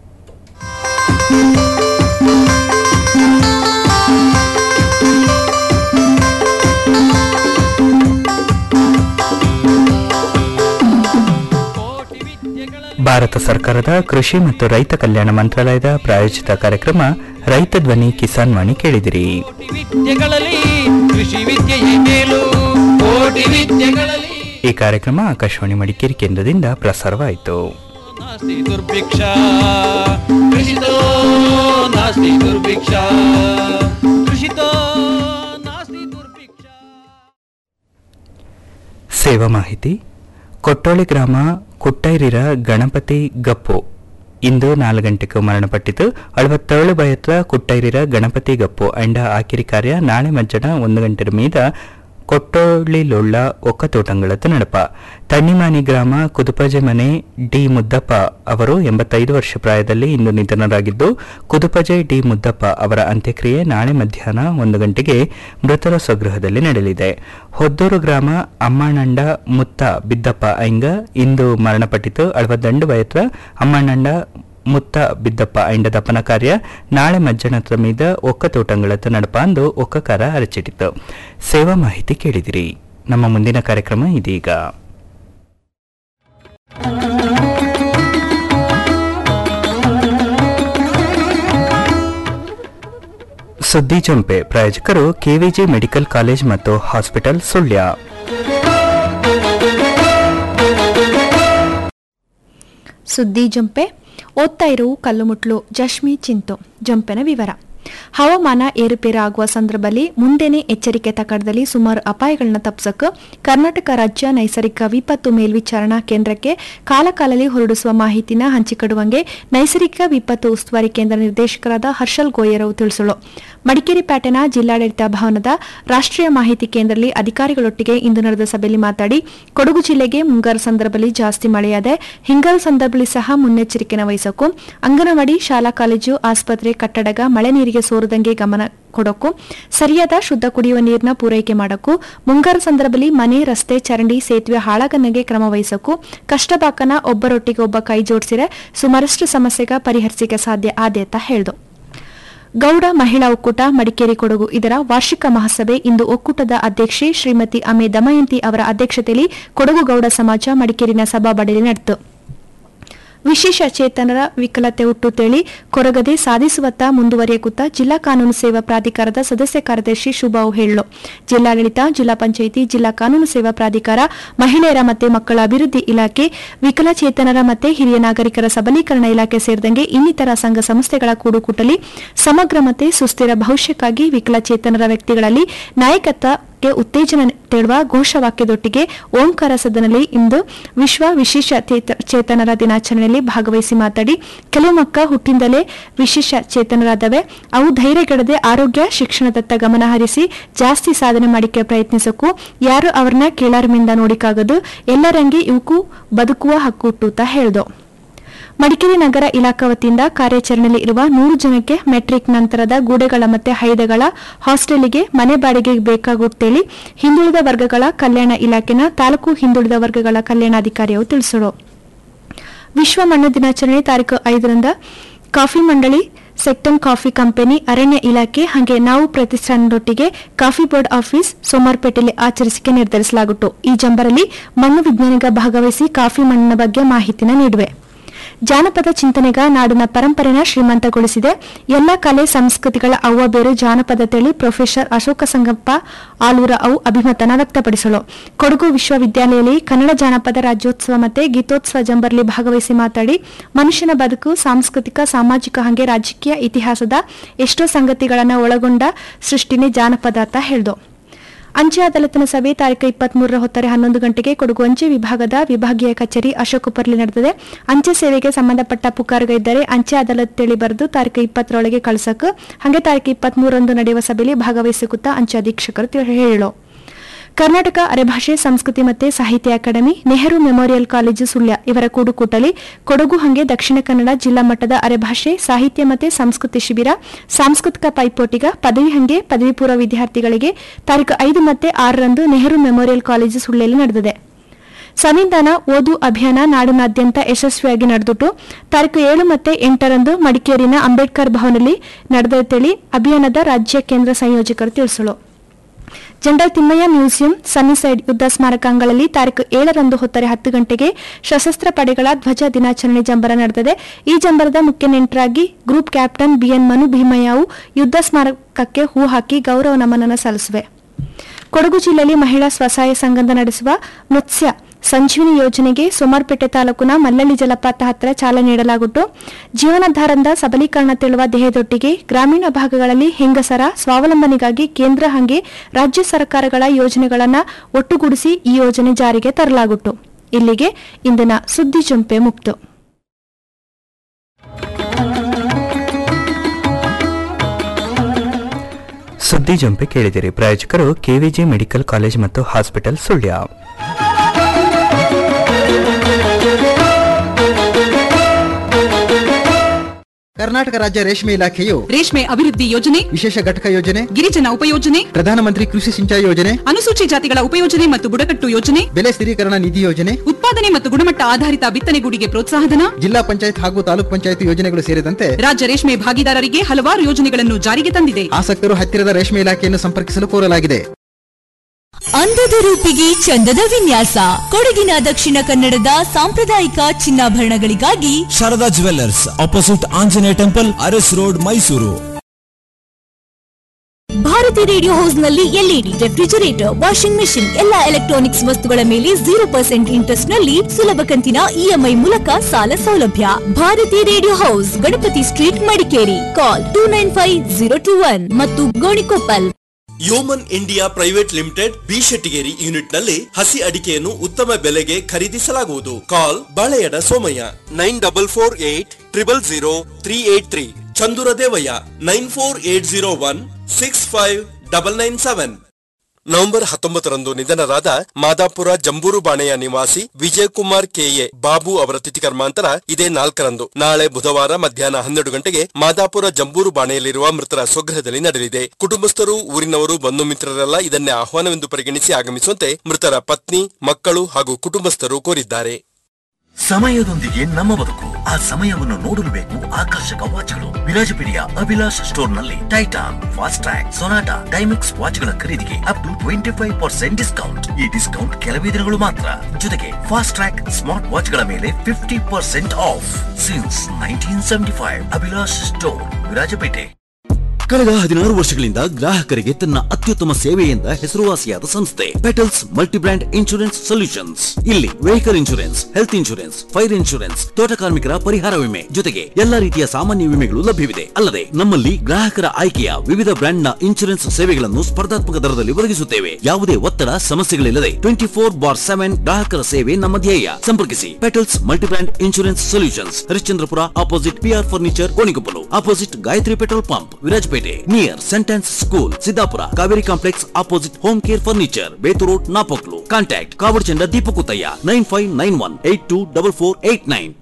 ಭಾರತ ಸರ್ಕಾರದ ಕೃಷಿ ಮತ್ತು ರೈತ ಕಲ್ಯಾಣ ಮಂತ್ರಾಲಯದ ಪ್ರಾಯೋಜಿತ ಕಾರ್ಯಕ್ರಮ ರೈತ ಧ್ವನಿ ಕಿಸಾನ್ ವಾಣಿ ಕೇಳಿದಿರಿ ವಿದ್ಯೆಗಳಲ್ಲಿ ಕೃಷಿ ವಿದ್ಯೆಯೇ ಮೇಲು ಕೋಟಿ ವಿದ್ಯೆಗಳಲ್ಲಿ ಈ ಕಾರ್ಯಕ್ರಮ ಆಕಾಶವಾಣಿ ಮಡಿಕೇರಿ ಕೇಂದ್ರದಿಂದ ಪ್ರಸಾರವಾಯಿತು ನಾಸ್ತಿ ದುರ್ಭಿಕ್ಷ ಕೃಷಿತೋ ನಾಸ್ತಿ ದುರ್ಭಿಕ್ಷ ಕೃಷಿತೋ ನಾಸ್ತಿ ದುರ್ಭಿಕ್ಷ ಸೇವಾ ಮಾಹಿತಿ ಕೊಟ್ಟೋಳಿ ಗ್ರಾಮ ಕುಟ್ಟೈರಿರ ಗಣಪತಿ ಗಪ್ಪು ಇಂದು ನಾಲ್ಕು ಗಂಟೆಗೆ ಮರಣಪಟ್ಟಿತು ಅಳವತ್ತೇಳು ಬಯತ್ರ ಕುಟ್ಟೈರಿರ ಗಣಪತಿ ಗಪ್ಪು ಅಂಡ ಆಕಿರಿ ಕಾರ್ಯ ನಾಳೆ ಮಧ್ಯಾಹ್ನ ಒಂದು ಗಂಟೆ ಮೀದ ಕೊಟ್ಟೋಳಿಲುಳ್ಳ ಒಕ್ಕತೋಟಂಗಳತ್ತು ನಡಪ ತಣ್ಣಿಮಾನಿ ಗ್ರಾಮ ಕುದುಪಜೆ ಮನೆ ಡಿ ಮುದ್ದಪ್ಪ ಅವರು ಎಂಬತ್ತೈದು ವರ್ಷ ಪ್ರಾಯದಲ್ಲಿ ಇಂದು ನಿಧನರಾಗಿದ್ದು ಕುದುಪಜೆ ಡಿ ಮುದ್ದಪ್ಪ ಅವರ ಅಂತ್ಯಕ್ರಿಯೆ ನಾಳೆ ಮಧ್ಯಾಹ್ನ ಒಂದು ಗಂಟೆಗೆ ಮೃತರ ಸ್ವಗೃಹದಲ್ಲಿ ನಡೆಯಲಿದೆ ಹೊದ್ದೂರು ಗ್ರಾಮ ಅಮ್ಮಣ್ಣಂಡ ಮುತ್ತ ಬಿದ್ದಪ್ಪ ಐಂಗ ಇಂದು ಮರಣಪಟ್ಟಿತು ಅಳವದಂಡು ವಯತ್ರ ಅಮ್ಮಣ್ಣಂಡ ಮುತ್ತ ಬಿದ್ದಪ್ಪ ಐಂಡ ದಪ್ಪನ ಕಾರ್ಯ ನಾಳೆ ಮಜ್ಜನದ ಮೀದ ಒಕ್ಕ ತೋಟಂಗಳತ್ತ ನಡಪಾಂದು ಒಕ್ಕಕಾರ ಅರಚಿಟ್ಟಿತು ಸೇವಾ ಮಾಹಿತಿ ಕೇಳಿದಿರಿ ನಮ್ಮ ಮುಂದಿನ ಕಾರ್ಯಕ್ರಮ ಇದೀಗ ಸುದ್ದಿ ಜಂಪೆ ಪ್ರಾಯೋಜಕರು ಕೆವಿಜಿ ಮೆಡಿಕಲ್ ಕಾಲೇಜ್ ಮತ್ತು ಹಾಸ್ಪಿಟಲ್ ಸುಳ್ಯ ಸುದ್ದಿ ಜಂಪೆ ಓದ್ತಾ ಇರುವ ಕಲ್ಲುಮುಟ್ಲು ಜಶ್ಮಿ ಚಿಂತು ಜಂಪೆನ ವಿವರ ಹವಾಮಾನ ಏರುಪೇರು ಆಗುವ ಸಂದರ್ಭದಲ್ಲಿ ಮುಂದೆನೆ ಎಚ್ಚರಿಕೆ ತಕಡದಲ್ಲಿ ಸುಮಾರು ಅಪಾಯಗಳನ್ನ ತಪ್ಪಿಸಕ್ಕೆ ಕರ್ನಾಟಕ ರಾಜ್ಯ ನೈಸರ್ಗಿಕ ವಿಪತ್ತು ಮೇಲ್ವಿಚಾರಣಾ ಕೇಂದ್ರಕ್ಕೆ ಕಾಲಕಾಲಲ್ಲಿ ಹೊರಡಿಸುವ ಮಾಹಿತಿನ ಹಂಚಿಕೊಡುವಂಗೆ ನೈಸರ್ಗಿಕ ವಿಪತ್ತು ಉಸ್ತುವಾರಿ ಕೇಂದ್ರ ನಿರ್ದೇಶಕರಾದ ಹರ್ಷಲ್ ಗೋಯರವು ತಿಳಿಸಲು ಮಡಿಕೇರಿ ಪ್ಯಾಟೆನ ಜಿಲ್ಲಾಡಳಿತ ಭವನದ ರಾಷ್ಟ್ರೀಯ ಮಾಹಿತಿ ಕೇಂದ್ರದಲ್ಲಿ ಅಧಿಕಾರಿಗಳೊಟ್ಟಿಗೆ ಇಂದು ನಡೆದ ಸಭೆಯಲ್ಲಿ ಮಾತಾಡಿ ಕೊಡಗು ಜಿಲ್ಲೆಗೆ ಮುಂಗಾರು ಸಂದರ್ಭದಲ್ಲಿ ಜಾಸ್ತಿ ಮಳೆಯಾದೆ ಹಿಂಗಾರು ಸಂದರ್ಭದಲ್ಲಿ ಸಹ ಮುನ್ನೆಚ್ಚರಿಕೆನ ವಹಿಸಕ್ಕೂ ಅಂಗನವಾಡಿ ಶಾಲಾ ಕಾಲೇಜು ಆಸ್ಪತ್ರೆ ಕಟ್ಟಡಗ ಮಳೆ ನೀರಿಗೆ ಸೋರದಂಗೆ ಗಮನ ಕೊಡೋಕು ಸರಿಯಾದ ಶುದ್ಧ ಕುಡಿಯುವ ನೀರಿನ ಪೂರೈಕೆ ಮಾಡಕ್ಕೂ ಮುಂಗಾರು ಸಂದರ್ಭದಲ್ಲಿ ಮನೆ ರಸ್ತೆ ಚರಂಡಿ ಸೇತುವೆ ಹಾಳಾಗನ್ನಗೆ ಕ್ರಮ ವಹಿಸಕ್ಕೂ ಕಷ್ಟಬಾಕನ ಒಬ್ಬರೊಟ್ಟಿಗೆ ಒಬ್ಬ ಕೈ ಜೋಡಿಸಿರೆ ಸುಮಾರಷ್ಟು ಸಮಸ್ಯೆಗ ಪರಿಹರಿಸಿಕೆ ಸಾಧ್ಯ ಆದೆ ಅಂತ ಹೇಳ್ದು ಗೌಡ ಮಹಿಳಾ ಒಕ್ಕೂಟ ಮಡಿಕೇರಿ ಕೊಡಗು ಇದರ ವಾರ್ಷಿಕ ಮಹಾಸಭೆ ಇಂದು ಒಕ್ಕೂಟದ ಅಧ್ಯಕ್ಷೆ ಶ್ರೀಮತಿ ಅಮೆ ದಮಯಂತಿ ಅವರ ಅಧ್ಯಕ್ಷತೆಯಲ್ಲಿ ಕೊಡಗು ಗೌಡ ಸಮಾಜ ಮಡಿಕೇರಿನ ಸಭಾಬಡಿಯಲ್ಲಿ ನಡೆಯಿತು ವಿಶೇಷ ಚೇತನರ ವಿಕಲತೆ ಹುಟ್ಟುತ್ತೇಳಿ ಕೊರಗದೆ ಸಾಧಿಸುವತ್ತ ಮುಂದುವರಿಯಕುತ್ತ ಜಿಲ್ಲಾ ಕಾನೂನು ಸೇವಾ ಪ್ರಾಧಿಕಾರದ ಸದಸ್ಯ ಕಾರ್ಯದರ್ಶಿ ಶುಭಾವು ಹೇಳಲು ಜಿಲ್ಲಾಡಳಿತ ಜಿಲ್ಲಾ ಪಂಚಾಯಿತಿ ಜಿಲ್ಲಾ ಕಾನೂನು ಸೇವಾ ಪ್ರಾಧಿಕಾರ ಮಹಿಳೆಯರ ಮತ್ತೆ ಮಕ್ಕಳ ಅಭಿವೃದ್ಧಿ ಇಲಾಖೆ ವಿಕಲಚೇತನರ ಮತ್ತೆ ಹಿರಿಯ ನಾಗರಿಕರ ಸಬಲೀಕರಣ ಇಲಾಖೆ ಸೇರಿದಂಗೆ ಇನ್ನಿತರ ಸಂಘ ಸಂಸ್ಥೆಗಳ ಕೂಡುಕೂಟಲಿ ಸಮಗ್ರ ಮತ್ತೆ ಸುಸ್ಥಿರ ಭವಿಷ್ಯಕ್ಕಾಗಿ ವಿಕಲಚೇತನರ ವ್ಯಕ್ತಿಗಳಲ್ಲಿ ನಾಯಕತ್ವ ಗೆ ಉತ್ತೇಜನ ತೇಳುವ ಘೋಷವಾಕ್ಯದೊಟ್ಟಿಗೆ ಓಂಕಾರ ಸದನಲ್ಲಿ ಇಂದು ವಿಶ್ವ ವಿಶೇಷ ಚೇತ- ಚೇತನರ ದಿನಾಚರಣೆಯಲ್ಲಿ ಭಾಗವಹಿಸಿ ಮಾತಾಡಿ ಕೆಲವು ಮಕ್ಕ ಹುಟ್ಟಿಂದಲೇ ವಿಶೇಷ ಚೇತನರಾದವೆ ಅವು ಧೈರ್ಯಗೆಡದೆ ಆರೋಗ್ಯ ಶಿಕ್ಷಣದತ್ತ ಗಮನ ಹರಿಸಿ ಜಾಸ್ತಿ ಸಾಧನೆ ಮಾಡಿಕೆ ಪ್ರಯತ್ನಿಸಕ್ಕೂ ಯಾರು ಅವ್ರನ್ನ ಕೀಳಾರ್ಮಿಂದ ನೋಡಿಕಾಗದು ಎಲ್ಲರಂಗೆ ಇವಕ್ಕೂ ಬದುಕುವ ಹಕ್ಕು ಹುಟ್ಟುತ್ತಾ ಹೇಳ್ದು ಮಡಿಕೇರಿ ನಗರ ಇಲಾಖಾ ವತಿಯಿಂದ ಕಾರ್ಯಾಚರಣೆಯಲ್ಲಿ ಇರುವ ನೂರು ಜನಕ್ಕೆ ಮೆಟ್ರಿಕ್ ನಂತರದ ಗೂಡೆಗಳ ಮತ್ತೆ ಹೈದಗಳ ಹಾಸ್ಟೆಲಿಗೆ ಮನೆ ಬಾಡಿಗೆ ಬೇಕಾಗುತ್ತೇಳಿ ಹಿಂದುಳಿದ ವರ್ಗಗಳ ಕಲ್ಯಾಣ ಇಲಾಖೆನ ತಾಲೂಕು ಹಿಂದುಳಿದ ವರ್ಗಗಳ ಕಲ್ಯಾಣಾಧಿಕಾರಿಯು ತಿಳಿಸಿದರು ವಿಶ್ವ ಮಣ್ಣು ದಿನಾಚರಣೆ ತಾರೀಕು ಐದರಿಂದ ಕಾಫಿ ಮಂಡಳಿ ಸೆಕ್ಟನ್ ಕಾಫಿ ಕಂಪನಿ ಅರಣ್ಯ ಇಲಾಖೆ ಹಾಗೆ ನಾವು ಪ್ರತಿಷ್ಠಾನದೊಟ್ಟಿಗೆ ಕಾಫಿ ಬೋರ್ಡ್ ಆಫೀಸ್ ಸೋಮಾರ್ಪೇಟೆಯಲ್ಲಿ ಆಚರಿಸಿಕೆ ನಿರ್ಧರಿಸಲಾಗಿತ್ತು ಈ ಜಂಬರಲ್ಲಿ ಮಣ್ಣು ವಿಜ್ಞಾನಿಗ ಭಾಗವಹಿಸಿ ಕಾಫಿ ಮಣ್ಣಿನ ಬಗ್ಗೆ ಮಾಹಿತಿನ ನೀಡುವೆ ಜಾನಪದ ಚಿಂತನೆಗ ನಾಡಿನ ಪರಂಪರೆನ ಶ್ರೀಮಂತಗೊಳಿಸಿದೆ ಎಲ್ಲ ಕಲೆ ಸಂಸ್ಕೃತಿಗಳ ಅವ್ವ ಬೇರು ಜಾನಪದ ತಳಿ ಪ್ರೊಫೆಸರ್ ಅಶೋಕ ಸಂಗಪ್ಪ ಆಲೂರ ಅವು ಅಭಿಮತನ ವ್ಯಕ್ತಪಡಿಸಲು ಕೊಡಗು ವಿಶ್ವವಿದ್ಯಾಲಯದಲ್ಲಿ ಕನ್ನಡ ಜಾನಪದ ರಾಜ್ಯೋತ್ಸವ ಮತ್ತೆ ಗೀತೋತ್ಸವ ಜಂಬರ್ಲಿ ಭಾಗವಹಿಸಿ ಮಾತಾಡಿ ಮನುಷ್ಯನ ಬದುಕು ಸಾಂಸ್ಕೃತಿಕ ಸಾಮಾಜಿಕ ಹಾಗೆ ರಾಜಕೀಯ ಇತಿಹಾಸದ ಎಷ್ಟೋ ಸಂಗತಿಗಳನ್ನು ಒಳಗೊಂಡ ಸೃಷ್ಟಿನೇ ಜಾನಪದ ಅಂತ ಹೇಳ್ದು ಅಂಚೆ ಅದಾಲತ್ನ ಸಭೆ ತಾರೀಕು ಇಪ್ಪತ್ಮೂರರ ಹೊತ್ತರೆ ಹನ್ನೊಂದು ಗಂಟೆಗೆ ಕೊಡಗು ಅಂಚೆ ವಿಭಾಗದ ವಿಭಾಗೀಯ ಕಚೇರಿ ಅಶೋಕಪುರ್ಲಿ ನಡೆದಿದೆ ಅಂಚೆ ಸೇವೆಗೆ ಸಂಬಂಧಪಟ್ಟ ಪುಕಾರ್ಗ ಇದ್ದರೆ ಅಂಚೆ ಅದಾಲತ್ ತಿಳಿ ಬರೆದು ತಾರೀಕು ಇಪ್ಪತ್ತರೊಳಗೆ ಕಳ್ಸಕ್ ಹಾಗೆ ತಾರೀಕು ಇಪ್ಪತ್ಮೂರರಂದು ನಡೆಯುವ ಸಭೆಯಲ್ಲಿ ಭಾಗವಹಿಸುತ್ತ ಅಂಚೆ ಅಧೀಕ್ಷಕರು ತಿಳಿ- ಹೇಳು ಕರ್ನಾಟಕ ಅರೆಭಾಷೆ ಸಂಸ್ಕೃತಿ ಮತ್ತೆ ಸಾಹಿತ್ಯ academy Nehru memorial college Sullia ಇವರ ಕೂಡುಕೂಟಲಿ ಕೊಡಗು ಹಂಗೆ ದಕ್ಷಿಣ ಕನ್ನಡ ಜಿಲ್ಲಾ ಮಟ್ಟದ ಅರೆಭಾಷೆ ಸಾಹಿತ್ಯ ಮತ್ತೆ ಸಂಸ್ಕೃತಿ ಶಿಬಿರ ಸಾಂಸ್ಕೃತಿಕ ಪೈಪೋಟಿಗ ಪದವಿ ಹಂಗೆ ಪದವಿ ಪೂರ್ವ ವಿದ್ಯಾರ್ಥಿಗಳಿಗೆ ತಾರೀಕು ಐದು ಮತ್ತೆ ಆರರಂದು ನೆಹರು ಮೆಮೋರಿಯಲ್ ಕಾಲೇಜು ಸುಳ್ಯದಲ್ಲಿ ನಡೆದಿದೆ ಸಂವಿಧಾನ ಓದು ಅಭಿಯಾನ ನಾಡಿನಾದ್ಯಂತ ಯಶಸ್ವಿಯಾಗಿ ನಡೆದಿಟ್ಟು ತಾರೀಕು ಏಳು ಮತ್ತೆ ಎಂಟರಂದು ಮಡಿಕೇರಿನ ಅಂಬೇಡ್ಕರ್ ಭವನದಲ್ಲಿ ನಡೆದಂತೇಳಿ ಅಭಿಯಾನದ ರಾಜ್ಯ ಕೇಂದ್ರ ಸಂಯೋಜಕರು ತಿಳಿಸಲು ಜನರಲ್ ತಿಮ್ಮಯ್ಯ ಮ್ಯೂಸಿಯಂ ಸನ್ನಿಸೈಡ್ ಯುದ್ಧ ಸ್ಮಾರಕಾಂಗಗಳಲ್ಲಿ ತಾರೀಕು ಏಳರಂದು ಹೊತ್ತರೆ ಹತ್ತು ಗಂಟೆಗೆ ಸಶಸ್ತ್ರ ಪಡೆಗಳ ಧ್ವಜ ದಿನಾಚರಣೆ ಜಂಬರ ನಡೆದಿದೆ ಈ ಜಂಬರದ ಮುಖ್ಯ ನೆಂಟರಾಗಿ ಗ್ರೂಪ್ ಕ್ಯಾಪ್ಟನ್ ಬಿಎನ್ ಮನು ಭೀಮಯ್ಯವು ಯುದ್ಧ ಸ್ಮಾರಕಕ್ಕೆ ಹೂ ಹಾಕಿ ಗೌರವ ನಮನ ಸಲ್ಲಿಸಿವೆ ಕೊಡಗು ಜಿಲ್ಲೆಯಲ್ಲಿ ಮಹಿಳಾ ಸ್ವಸಹಾಯ ಸಂಘದ ನಡೆಸುವ ಮತ್ಸ್ಯ ಸಂಜೀವಿನಿ ಯೋಜನೆಗೆ ಸೋಮಾರ್ಪೇಟೆ ತಾಲೂಕಿನ ಮಲ್ಲಳ್ಳಿ ಜಲಪಾತ ಹತ್ತಿರ ಚಾಲನೆ ನೀಡಲಾಗುಟ್ಟು ಜೀವನಾಧಾರದ ಸಬಲೀಕರಣ ತೆಳುವ ದೇಹದೊಟ್ಟಿಗೆ ಗ್ರಾಮೀಣ ಭಾಗಗಳಲ್ಲಿ ಹೆಂಗಸರ ಸ್ವಾವಲಂಬನೆಗಾಗಿ ಕೇಂದ್ರ ಹಾಗೆ ರಾಜ್ಯ ಸರ್ಕಾರಗಳ ಯೋಜನೆಗಳನ್ನು ಒಟ್ಟುಗೂಡಿಸಿ ಈ ಯೋಜನೆ ಜಾರಿಗೆ ತರಲಾಗುಟ್ಟು ಇಲ್ಲಿಗೆ ಇಂದಿನ ಸುದ್ದಿ ಚುಂಪೆ ಮುಕ್ತು ಸುದ್ದಿ ಜಂಪೆ ಕೇಳಿದಿರಿ ಪ್ರಾಯೋಜಕರು ಕೆವಿಜಿ ಮೆಡಿಕಲ್ ಕಾಲೇಜ್ ಮತ್ತು ಹಾಸ್ಪಿಟಲ್ ಸುಳ್ಯ ಕರ್ನಾಟಕ ರಾಜ್ಯ ರೇಷ್ಮೆ ಇಲಾಖೆಯು ರೇಷ್ಮೆ ಅಭಿವೃದ್ಧಿ ಯೋಜನೆ ವಿಶೇಷ ಘಟಕ ಯೋಜನೆ ಗಿರಿಜನ ಉಪಯೋಜನೆ ಪ್ರಧಾನಮಂತ್ರಿ ಕೃಷಿ ಸಿಂಚಾಯಿ ಯೋಜನೆ ಅನುಸೂಚಿ ಜಾತಿಗಳ ಉಪಯೋಜನೆ ಮತ್ತು ಬುಡಕಟ್ಟು ಯೋಜನೆ ಬೆಲೆ ಸ್ಥಿರೀಕರಣ ನಿಧಿ ಯೋಜನೆ ಉತ್ಪಾದನೆ ಮತ್ತು ಗುಣಮಟ್ಟ ಆಧಾರಿತ ಬಿತ್ತನೆಗೂಡಿಗೆ ಪ್ರೋತ್ಸಾಹಧನ ಜಿಲ್ಲಾ ಪಂಚಾಯತ್ ಹಾಗೂ ತಾಲೂಕ್ ಪಂಚಾಯತ್ ಯೋಜನೆಗಳು ಸೇರಿದಂತೆ ರಾಜ್ಯ ರೇಷ್ಮೆ ಭಾಗಿದಾರರಿಗೆ ಹಲವಾರು ಯೋಜನೆಗಳನ್ನು ಜಾರಿಗೆ ತಂದಿದೆ ಆಸಕ್ತರು ಹತ್ತಿರದ ರೇಷ್ಮೆ ಇಲಾಖೆಯನ್ನು ಸಂಪರ್ಕಿಸಲು ಕೋರಲಾಗಿದೆ ಅಂದದ ರೂಪಿಗೆ ಚಂದದ ವಿನ್ಯಾಸ ಕೊಡಗಿನ ದಕ್ಷಿಣ ಕನ್ನಡದ ಸಾಂಪ್ರದಾಯಿಕ ಚಿನ್ನಾಭರಣಗಳಿಗಾಗಿ Sharada jewellers opposite Anjaneya temple Aras road Mysuru Bharathi radio house ನಲ್ಲಿ ಎಲ್ಇಡಿ ರೆಫ್ರಿಜರೇಟರ್ ವಾಷಿಂಗ್ ಮೆಷಿನ್ ಎಲ್ಲಾ ಎಲೆಕ್ಟ್ರಾನಿಕ್ಸ್ ವಸ್ತುಗಳ ಮೇಲೆ ಜೀರೋ ಪರ್ಸೆಂಟ್ ಇಂಟ್ರೆಸ್ಟ್ ನಲ್ಲಿ ಸುಲಭ ಕಂತಿನ ಇಎಂಐ ಮೂಲಕ ಸಾಲ ಸೌಲಭ್ಯ Bharathi radio house Ganapathi street Madikeri call two nine five zero two one ಮತ್ತು Gonikoppal Yeoman India private limited B Shettigeri unit ನಲ್ಲಿ ಹಸಿ ಅಡಿಕೆಯನ್ನು ಉತ್ತಮ ಬೆಲೆಗೆ ಖರೀದಿಸಲಾಗುವುದು call Baleyada Somaiah nine double four eight triple zero three eight three Chandura Devaiah nine four eight zero one six five double nine seven November ಹತ್ತೊಂಬತ್ತರಂದು ನಿಧನರಾದ ಮಾದಾಪುರ ಜಂಬೂರು ಬಾಣೆಯ ನಿವಾಸಿ ವಿಜಯಕುಮಾರ್ ಕೆಎ ಬಾಬು ಅವರ ತಿಥಿ ಕರ್ಮಾಂತರ ಇದೇ ನಾಲ್ಕರಂದು ನಾಳೆ ಬುಧವಾರ ಮಧ್ಯಾಹ್ನ ಹನ್ನೆರಡು ಗಂಟೆಗೆ ಮಾದಾಪುರ ಜಂಬೂರು ಬಾಣೆಯಲ್ಲಿರುವ ಮೃತರ ಸ್ವಗೃಹದಲ್ಲಿ ನಡೆಯಲಿದೆ ಕುಟುಂಬಸ್ಥರು ಊರಿನವರು ಬಂಧು ಮಿತ್ರರೆಲ್ಲ ಇದನ್ನೇ ಆಹ್ವಾನವೆಂದು ಪರಿಗಣಿಸಿ ಆಗಮಿಸುವಂತೆ ಮೃತರ ಪತ್ನಿ ಮಕ್ಕಳು ಹಾಗೂ ಕುಟುಂಬಸ್ಥರು ಕೋರಿದ್ದಾರೆ ಸಮಯದೊಂದಿಗೆ ನಮ್ಮ ಬದುಕು ಆ ಸಮಯವನ್ನು ನೋಡಲು ಬೇಕು ಆಕರ್ಷಕ ವಾಚ್ಗಳು ವಿರಾಜಪೇಟೆಯ ಅಭಿಲಾಷ್ ಸ್ಟೋರ್ ನಲ್ಲಿ ಟೈಟಾನ್ ಫಾಸ್ಟ್ ಟ್ರ್ಯಾಕ್ ಸೊನಾಟಾ ಡೈಮಿಕ್ಸ್ ವಾಚ್ಗಳ ಖರೀದಿಗೆ up to twenty five percent discount ಈ ಡಿಸ್ಕೌಂಟ್ ಕೆಲವೇ ದಿನಗಳು ಮಾತ್ರ ಜೊತೆಗೆ ಫಾಸ್ಟ್ ಟ್ರ್ಯಾಕ್ ಸ್ಮಾರ್ಟ್ ವಾಚ್ಗಳ ಮೇಲೆ fifty percent off since nineteen seventy five Abhilash store Virajpet ಕಳೆದ ಹದಿನಾರು ವರ್ಷಗಳಿಂದ ಗ್ರಾಹಕರಿಗೆ ತನ್ನ ಅತ್ಯುತ್ತಮ ಸೇವೆಯಿಂದ ಹೆಸರುವಾಸಿಯಾದ ಸಂಸ್ಥೆ ಪೆಟಲ್ಸ್ ಮಲ್ಟಿಬ್ರ್ಯಾಂಡ್ ಇನ್ಶೂರೆನ್ಸ್ ಸೊಲ್ಯೂಷನ್ಸ್ ಇಲ್ಲಿ vehicle insurance health insurance fire insurance ತೋಟ ಕಾರ್ಮಿಕರ ಪರಿಹಾರ ವಿಮೆ ಜೊತೆಗೆ ಎಲ್ಲಾ ರೀತಿಯ ಸಾಮಾನ್ಯ ವಿಮೆಗಳು ಲಭ್ಯವಿದೆ ಅಲ್ಲದೆ ನಮ್ಮಲ್ಲಿ ಗ್ರಾಹಕರ ಆಯ್ಕೆಯ ವಿವಿಧ ಬ್ರ್ಯಾಂಡ್ ನ ಇನ್ಶೂರೆನ್ಸ್ ಸೇವೆಗಳನ್ನು ಸ್ಪರ್ಧಾತ್ಮಕ ದರದಲ್ಲಿ ಒದಗಿಸುತ್ತೇವೆ ಯಾವುದೇ ಒತ್ತಡ ಸಮಸ್ಯೆಗಳಿಲ್ಲದೆ ಟ್ವೆಂಟಿ ಫೋರ್ ಬಾರ್ ಸೆವೆನ್ ಗ್ರಾಹಕರ ಸೇವೆ ನಮ್ಮ ಧ್ಯೇಯ ಸಂಪರ್ಕಿಸಿ Petals multibrand insurance solutions Harishchandrapura opposite PR furniture Gonikoppal opposite Gayathri petrol pump Virajpet near ಸೆಂಟೆನ್ಸ್ school Siddapura Kaveri complex opposite home care furniture Bethu road Napoklu contact Kavadchanda Deepakuttaiah nine five nine one eight two double four eight nine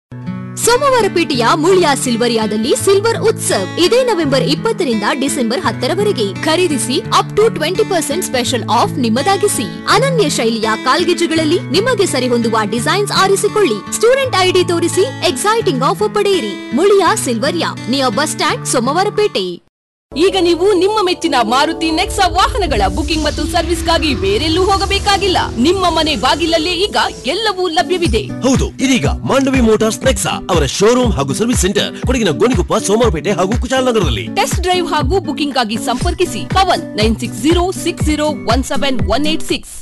ಸೋಮವಾರಪೇಟೆಯ ಮುಳಿಯಾ ಸಿಲ್ವರಿಯಾದಲ್ಲಿ silver Utsav ಇದೇ November ಇಪ್ಪತ್ತರಿಂದ December ಹತ್ತರವರೆಗೆ ಖರೀದಿಸಿ up to twenty percent special of ನಿಮ್ಮದಾಗಿಸಿ ಅನನ್ಯ ಶೈಲಿಯ ಕಾಲ್ಗೆಜ್ಜುಗಳಲ್ಲಿ ನಿಮಗೆ ಸರಿಹೊಂದುವ ಡಿಸೈನ್ಸ್ ಆರಿಸಿಕೊಳ್ಳಿ ಸ್ಟೂಡೆಂಟ್ ಐಡಿ ತೋರಿಸಿ ಎಕ್ಸೈಟಿಂಗ್ ಆಫರ್ ಪಡೆಯಿರಿ Muliya Silveria near bus stand Somwarpet ಈಗ ನೀವು ನಿಮ್ಮ ಮೆಚ್ಚಿನ ಮಾರುತಿ ನೆಕ್ಸಾ ವಾಹನಗಳ ಬುಕಿಂಗ್ ಮತ್ತು ಸರ್ವಿಸ್ಗಾಗಿ ಬೇರೆಲ್ಲೂ ಹೋಗಬೇಕಾಗಿಲ್ಲ ನಿಮ್ಮ ಮನೆ ಬಾಗಿಲಲ್ಲೇ ಈಗ ಎಲ್ಲವೂ ಲಭ್ಯವಿದೆ ಹೌದು ಇದೀಗ ಮಾಂಡವಿ ಮೋಟಾರ್ಸ್ ನೆಕ್ಸಾ ಅವರ ಶೋರೂಮ್ ಹಾಗೂ ಸರ್ವಿಸ್ ಸೆಂಟರ್ ಕೊಡಗಿನ ಗೋಣಿಕೊಪ್ಪ ಸೋಮವಾರಪೇಟೆ ಹಾಗೂ ಕುಶಾಲನಗರದಲ್ಲಿ ಟೆಸ್ಟ್ ಡ್ರೈವ್ ಹಾಗೂ ಬುಕಿಂಗ್ ಆಗಿ ಸಂಪರ್ಕಿಸಿ Pavan nine six zero six zero one seven one eight six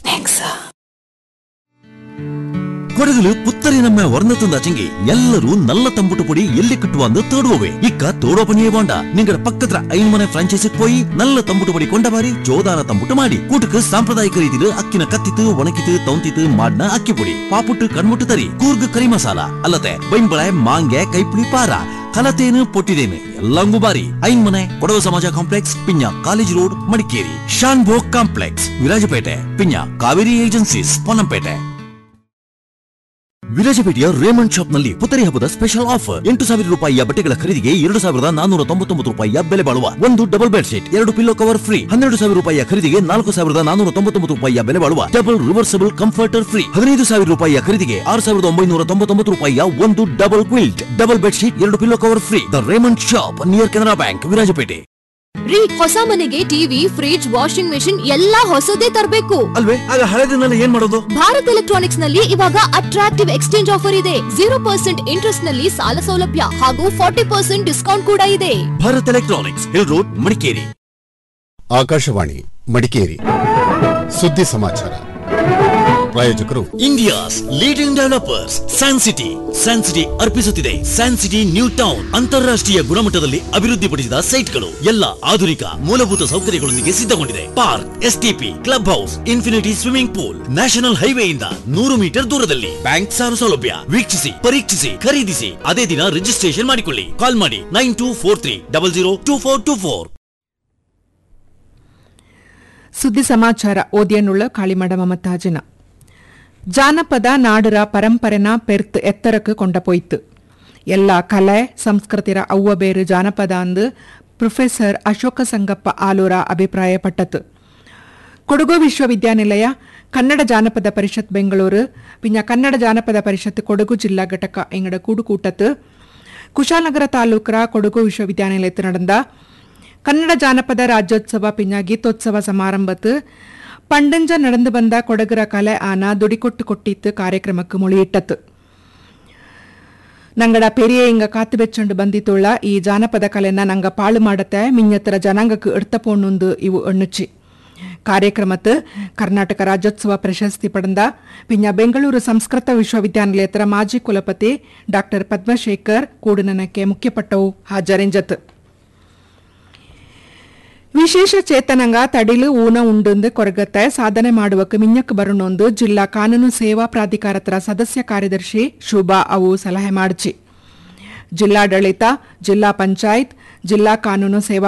ಕೊಡಗಲು ಪುತ್ತರಿ ನಮ್ಮ ವರ್ಣತಂದ அச்சங்கி எல்லாரும் நல்ல தம்புட்டு பொடி எள்ளி கட்டுவாந்து தேடுவோவே இக்க தோடோ பண்ணியே வாண்டா நீங்க பக்கத்துல ஐன்மனை பிரான்ச்சைஸுக்கு போய் நல்ல தம்புட்டு பொடி கொண்ட ಬಾರಿ ಜೋದಾನ ತಂಬುಟ್ಟು ಮಾಡಿ ಕೂಟಕ್ಕೆ ಸಾಂಪ್ರದಾಯಿಕ ರೀತಿಲಿ ಅಕ್ಕಿನ ಕತ್ತಿತು ಒಣಕಿತು ತೌಂತಿತು ಮಾಡ್ನ ಅಕ್ಕಿ ಪುಡಿ ಪಾಪುಟ್ಟು ಕಣ್ಮುಟ್ಟು ತರಿ ಕೂರ್ಗ್ ಕರಿ ಮಸಾಲ ಅಲ್ಲದೆ ಬೈಂಬಳೆ ಮಾಂಗೆ ಕೈಪುಳಿ ಪಾರ ಕಲತೇನು ಪೊಟ್ಟಿದೇನು ಎಲ್ಲಂಗೂ ಬಾರಿ ಐನ್ ಮನೆ Kodava Samaja complex Pinja college road Madikeri Shanbhog complex Virajpet Pinja Kaveri agencies Ponnampet ವಿರಾಜಪೇಟೆಯ ರೇಮಂಡ್ ಶಾಪ್ ನಲ್ಲಿ ಪುತ್ತರಿ ಹಬ್ಬದ ಸ್ಪೆಷಲ್ ಆಫರ್ ಎಂಟು ಸಾವಿರ ರೂಪಾಯಿಯ ಬಟ್ಟೆಗಳ ಖರೀದಿಗೆ ಎರಡು ಸಾವಿರದ ನಾನೂರ ತೊಂಬತ್ತೊಂಬತ್ತು ರೂಪಾಯಿಯ ಬೆಲೆ ಬಾಳುವ ಒಂದು ಡಬಲ್ ಬೆಡ್ ಶೀಟ್ ಎರಡು ಪಿಲ್ಲೋ ಕವರ್ ಫ್ರೀ ಹನ್ನೆರಡು ಸಾವಿರ ರೂಪಾಯಿಯ ಖರೀದಿಗೆ ನಾಲ್ಕು ಸಾವಿರದ ನಾನೂರ ತೊಂಬತ್ತೊಂಬತ್ತು ರೂಪಾಯಿಯ ಬೆಲೆ ಬಾಳುವ ಡಬಲ್ ರಿವರ್ಸಬಲ್ ಕಂಫರ್ಟರ್ ಫ್ರೀ ಹದಿನೈದು ಸಾವಿರ ರೂಪಾಯಿಯ ಖರೀದಿಗೆ ಆರು ಸಾವಿರದ ಒಂಬೈನೂರ ತೊಂಬತ್ತೊಂಬತ್ತು ರೂಪಾಯಿಯ ಒಂದು double quilt double bed sheet ಎರಡು pillow cover free the Raymond shop near Canara bank Virajpet ರೀ ಹೊಸ ಮನೆಗೆ ಟಿವಿ ಫ್ರಿಡ್ಜ್ ವಾಷಿಂಗ್ ಮೆಷಿನ್ ಎಲ್ಲಾ ಹೊಸದೇ ತರಬೇಕು ಅಲ್ವೇ ಆಗ ಹಳೆದನ್ನೆಲ್ಲ ಏನ್ ಮಾಡೋದು ಭಾರತ್ ಎಲೆಕ್ಟ್ರಾನಿಕ್ಸ್ ನಲ್ಲಿ ಇವಾಗ ಅಟ್ರಾಕ್ಟಿವ್ ಎಕ್ಸ್ಚೇಂಜ್ ಆಫರ್ ಇದೆ ಜೀರೋ ಪರ್ಸೆಂಟ್ ಇಂಟ್ರೆಸ್ಟ್ ನಲ್ಲಿ ಸಾಲ ಸೌಲಭ್ಯ ಹಾಗೂ ಫಾರ್ಟಿ ಪರ್ಸೆಂಟ್ ಡಿಸ್ಕೌಂಟ್ ಕೂಡ ಇದೆ Bharat electronics hill road Madikeri Akashvani Madikeri ಸುದ್ದಿ ಸಮಾಚಾರ ಪ್ರಾಯೋಜಕರು India's leading developers San City San City ಅರ್ಪಿಸುತ್ತಿದೆ ಸ್ಯಾನ್ ಸಿಟಿ ನ್ಯೂ ಟೌನ್ ಅಂತಾರಾಷ್ಟ್ರೀಯ ಗುಣಮಟ್ಟದಲ್ಲಿ ಅಭಿವೃದ್ಧಿಪಡಿಸಿದ ಸೈಟ್ಗಳು ಎಲ್ಲ ಆಧುನಿಕ ಮೂಲಭೂತ ಸೌಕರ್ಯಗಳೊಂದಿಗೆ ಸಿದ್ಧಗೊಂಡಿದೆ park STP club house infinity swimming pool national ಹೈವೇಯಿಂದ ನೂರು ಮೀಟರ್ ದೂರದಲ್ಲಿ ಬ್ಯಾಂಕ್ ಸಾಲ ಸೌಲಭ್ಯ ವೀಕ್ಷಿಸಿ ಪರೀಕ್ಷಿಸಿ ಖರೀದಿಸಿ ಅದೇ ದಿನ ರಿಜಿಸ್ಟ್ರೇಷನ್ ಮಾಡಿಕೊಳ್ಳಿ ಕಾಲ್ ಮಾಡಿ nine two four three double zero two four two four ಸುದ್ದಿ ಸಮಾಚಾರ ಓದಿಯನ್ನುಳ್ಳ ಕಾಳಿಮಡ ಮಮತಾಜನ ಜಾನಪದ ನಾಡರ ಪರಂಪರೆನ ಪೆರ್ತ್ ಎತ್ತರಕ್ಕೆ ಕೊಂಡಪೋಯ್ತು ಎಲ್ಲ ಕಲೆ ಸಂಸ್ಕೃತಿರ ಅವ್ವ ಬೇರು ಜಾನಪದ ಅಂದು ಪ್ರೊಫೆಸರ್ ಅಶೋಕ ಸಂಗಪ್ಪ ಆಲೂರ ಅಭಿಪ್ರಾಯಪಟ್ಟತು ಕೊಡಗು ವಿಶ್ವವಿದ್ಯಾನಿಲಯ ಕನ್ನಡ ಜಾನಪದ ಪರಿಷತ್ ಬೆಂಗಳೂರು ಪಿನ್ನ ಕನ್ನಡ ಜಾನಪದ ಪರಿಷತ್ ಕೊಡಗು ಜಿಲ್ಲಾ ಘಟಕ ಎಂಗಡ ಕೂಡುಕೂಟತ್ತು ಕುಶಾಲನಗರ ತಾಲೂಕರ ಕೊಡಗು ವಿಶ್ವವಿದ್ಯಾನಿಲಯத்தில் நடந்த ಕನ್ನಡ ಜಾನಪದ ರಾಜ್ಯೋತ್ಸವ ಪಿನ್ನ ಗೀತೋತ್ಸವ ಸಮಾರಂಭತ್ತು ಪಂಡಂಜ நடந்து ಬಂದ ಕೊಡಗರ ಕಲೆ ಆನ ದುಡಿಕೊಟ್ಟು ಕೊಟ್ಟಿತ್ತು ಕಾರ್ಯಕ್ರಮಕ್ಕೆ ಮುಳಿಯಿಟ್ಟತು ನಂಗಡ ಪೆರಿಯ ಇಂಗ ಕಾತು ಬೆಚ್ಚಂಡು ಬಂದಿತ್ತುಳ್ಳ ಈ ಜಾನಪದ ಕಲೆನ ನಂಗ ಪಾಳು ಮಾಡತ್ತೆ ಮಿಂಜತ್ತರ ಜನಾಂಗಕ್ಕೆ ಎಡ್ತಪೋಣ್ಣುಂದು ಇವು ಎಣ್ಣುಚ್ಚಿ ಕಾರ್ಯಕ್ರಮತ್ತು ಕರ್ನಾಟಕ ರಾಜ್ಯೋತ್ಸವ ಪ್ರಶಸ್ತಿ ಪಡೆದ ಪಿನ್ನ ಬೆಂಗಳೂರು ಸಂಸ್ಕೃತ ವಿಶ್ವವಿದ್ಯಾನಿಲಯದ ಮಾಜಿ ಕುಲಪತಿ ಡಾಕ್ಟರ್ ಪದ್ಮಶೇಖರ್ ಕೂಡುನನಕ್ಕೆ ಮುಖ್ಯಪಟ್ಟವು ಹಾಜರಿಂಜತ್ ವಿಶೇಷ ಚೇತನಂಗ ತಡಿಲು ಊನ ಉಂಡುಂದು ಕೊರಗತ್ತೆ ಸಾಧನೆ ಮಾಡುವಕ್ಕೆ ಮಿಂಜಕ್ಕೆ ಬರೋಣೊಂದು ಜಿಲ್ಲಾ ಕಾನೂನು ಸೇವಾ ಪ್ರಾಧಿಕಾರತರ ಸದಸ್ಯ ಕಾರ್ಯದರ್ಶಿ ಶುಭಾ ಅವು ಸಲಹೆ ಮಾಡ್ಚಿ ಜಿಲ್ಲಾಡಳಿತ ಜಿಲ್ಲಾ ಪಂಚಾಯತ್ ಜಿಲ್ಲಾ ಕಾನೂನು ಸೇವಾ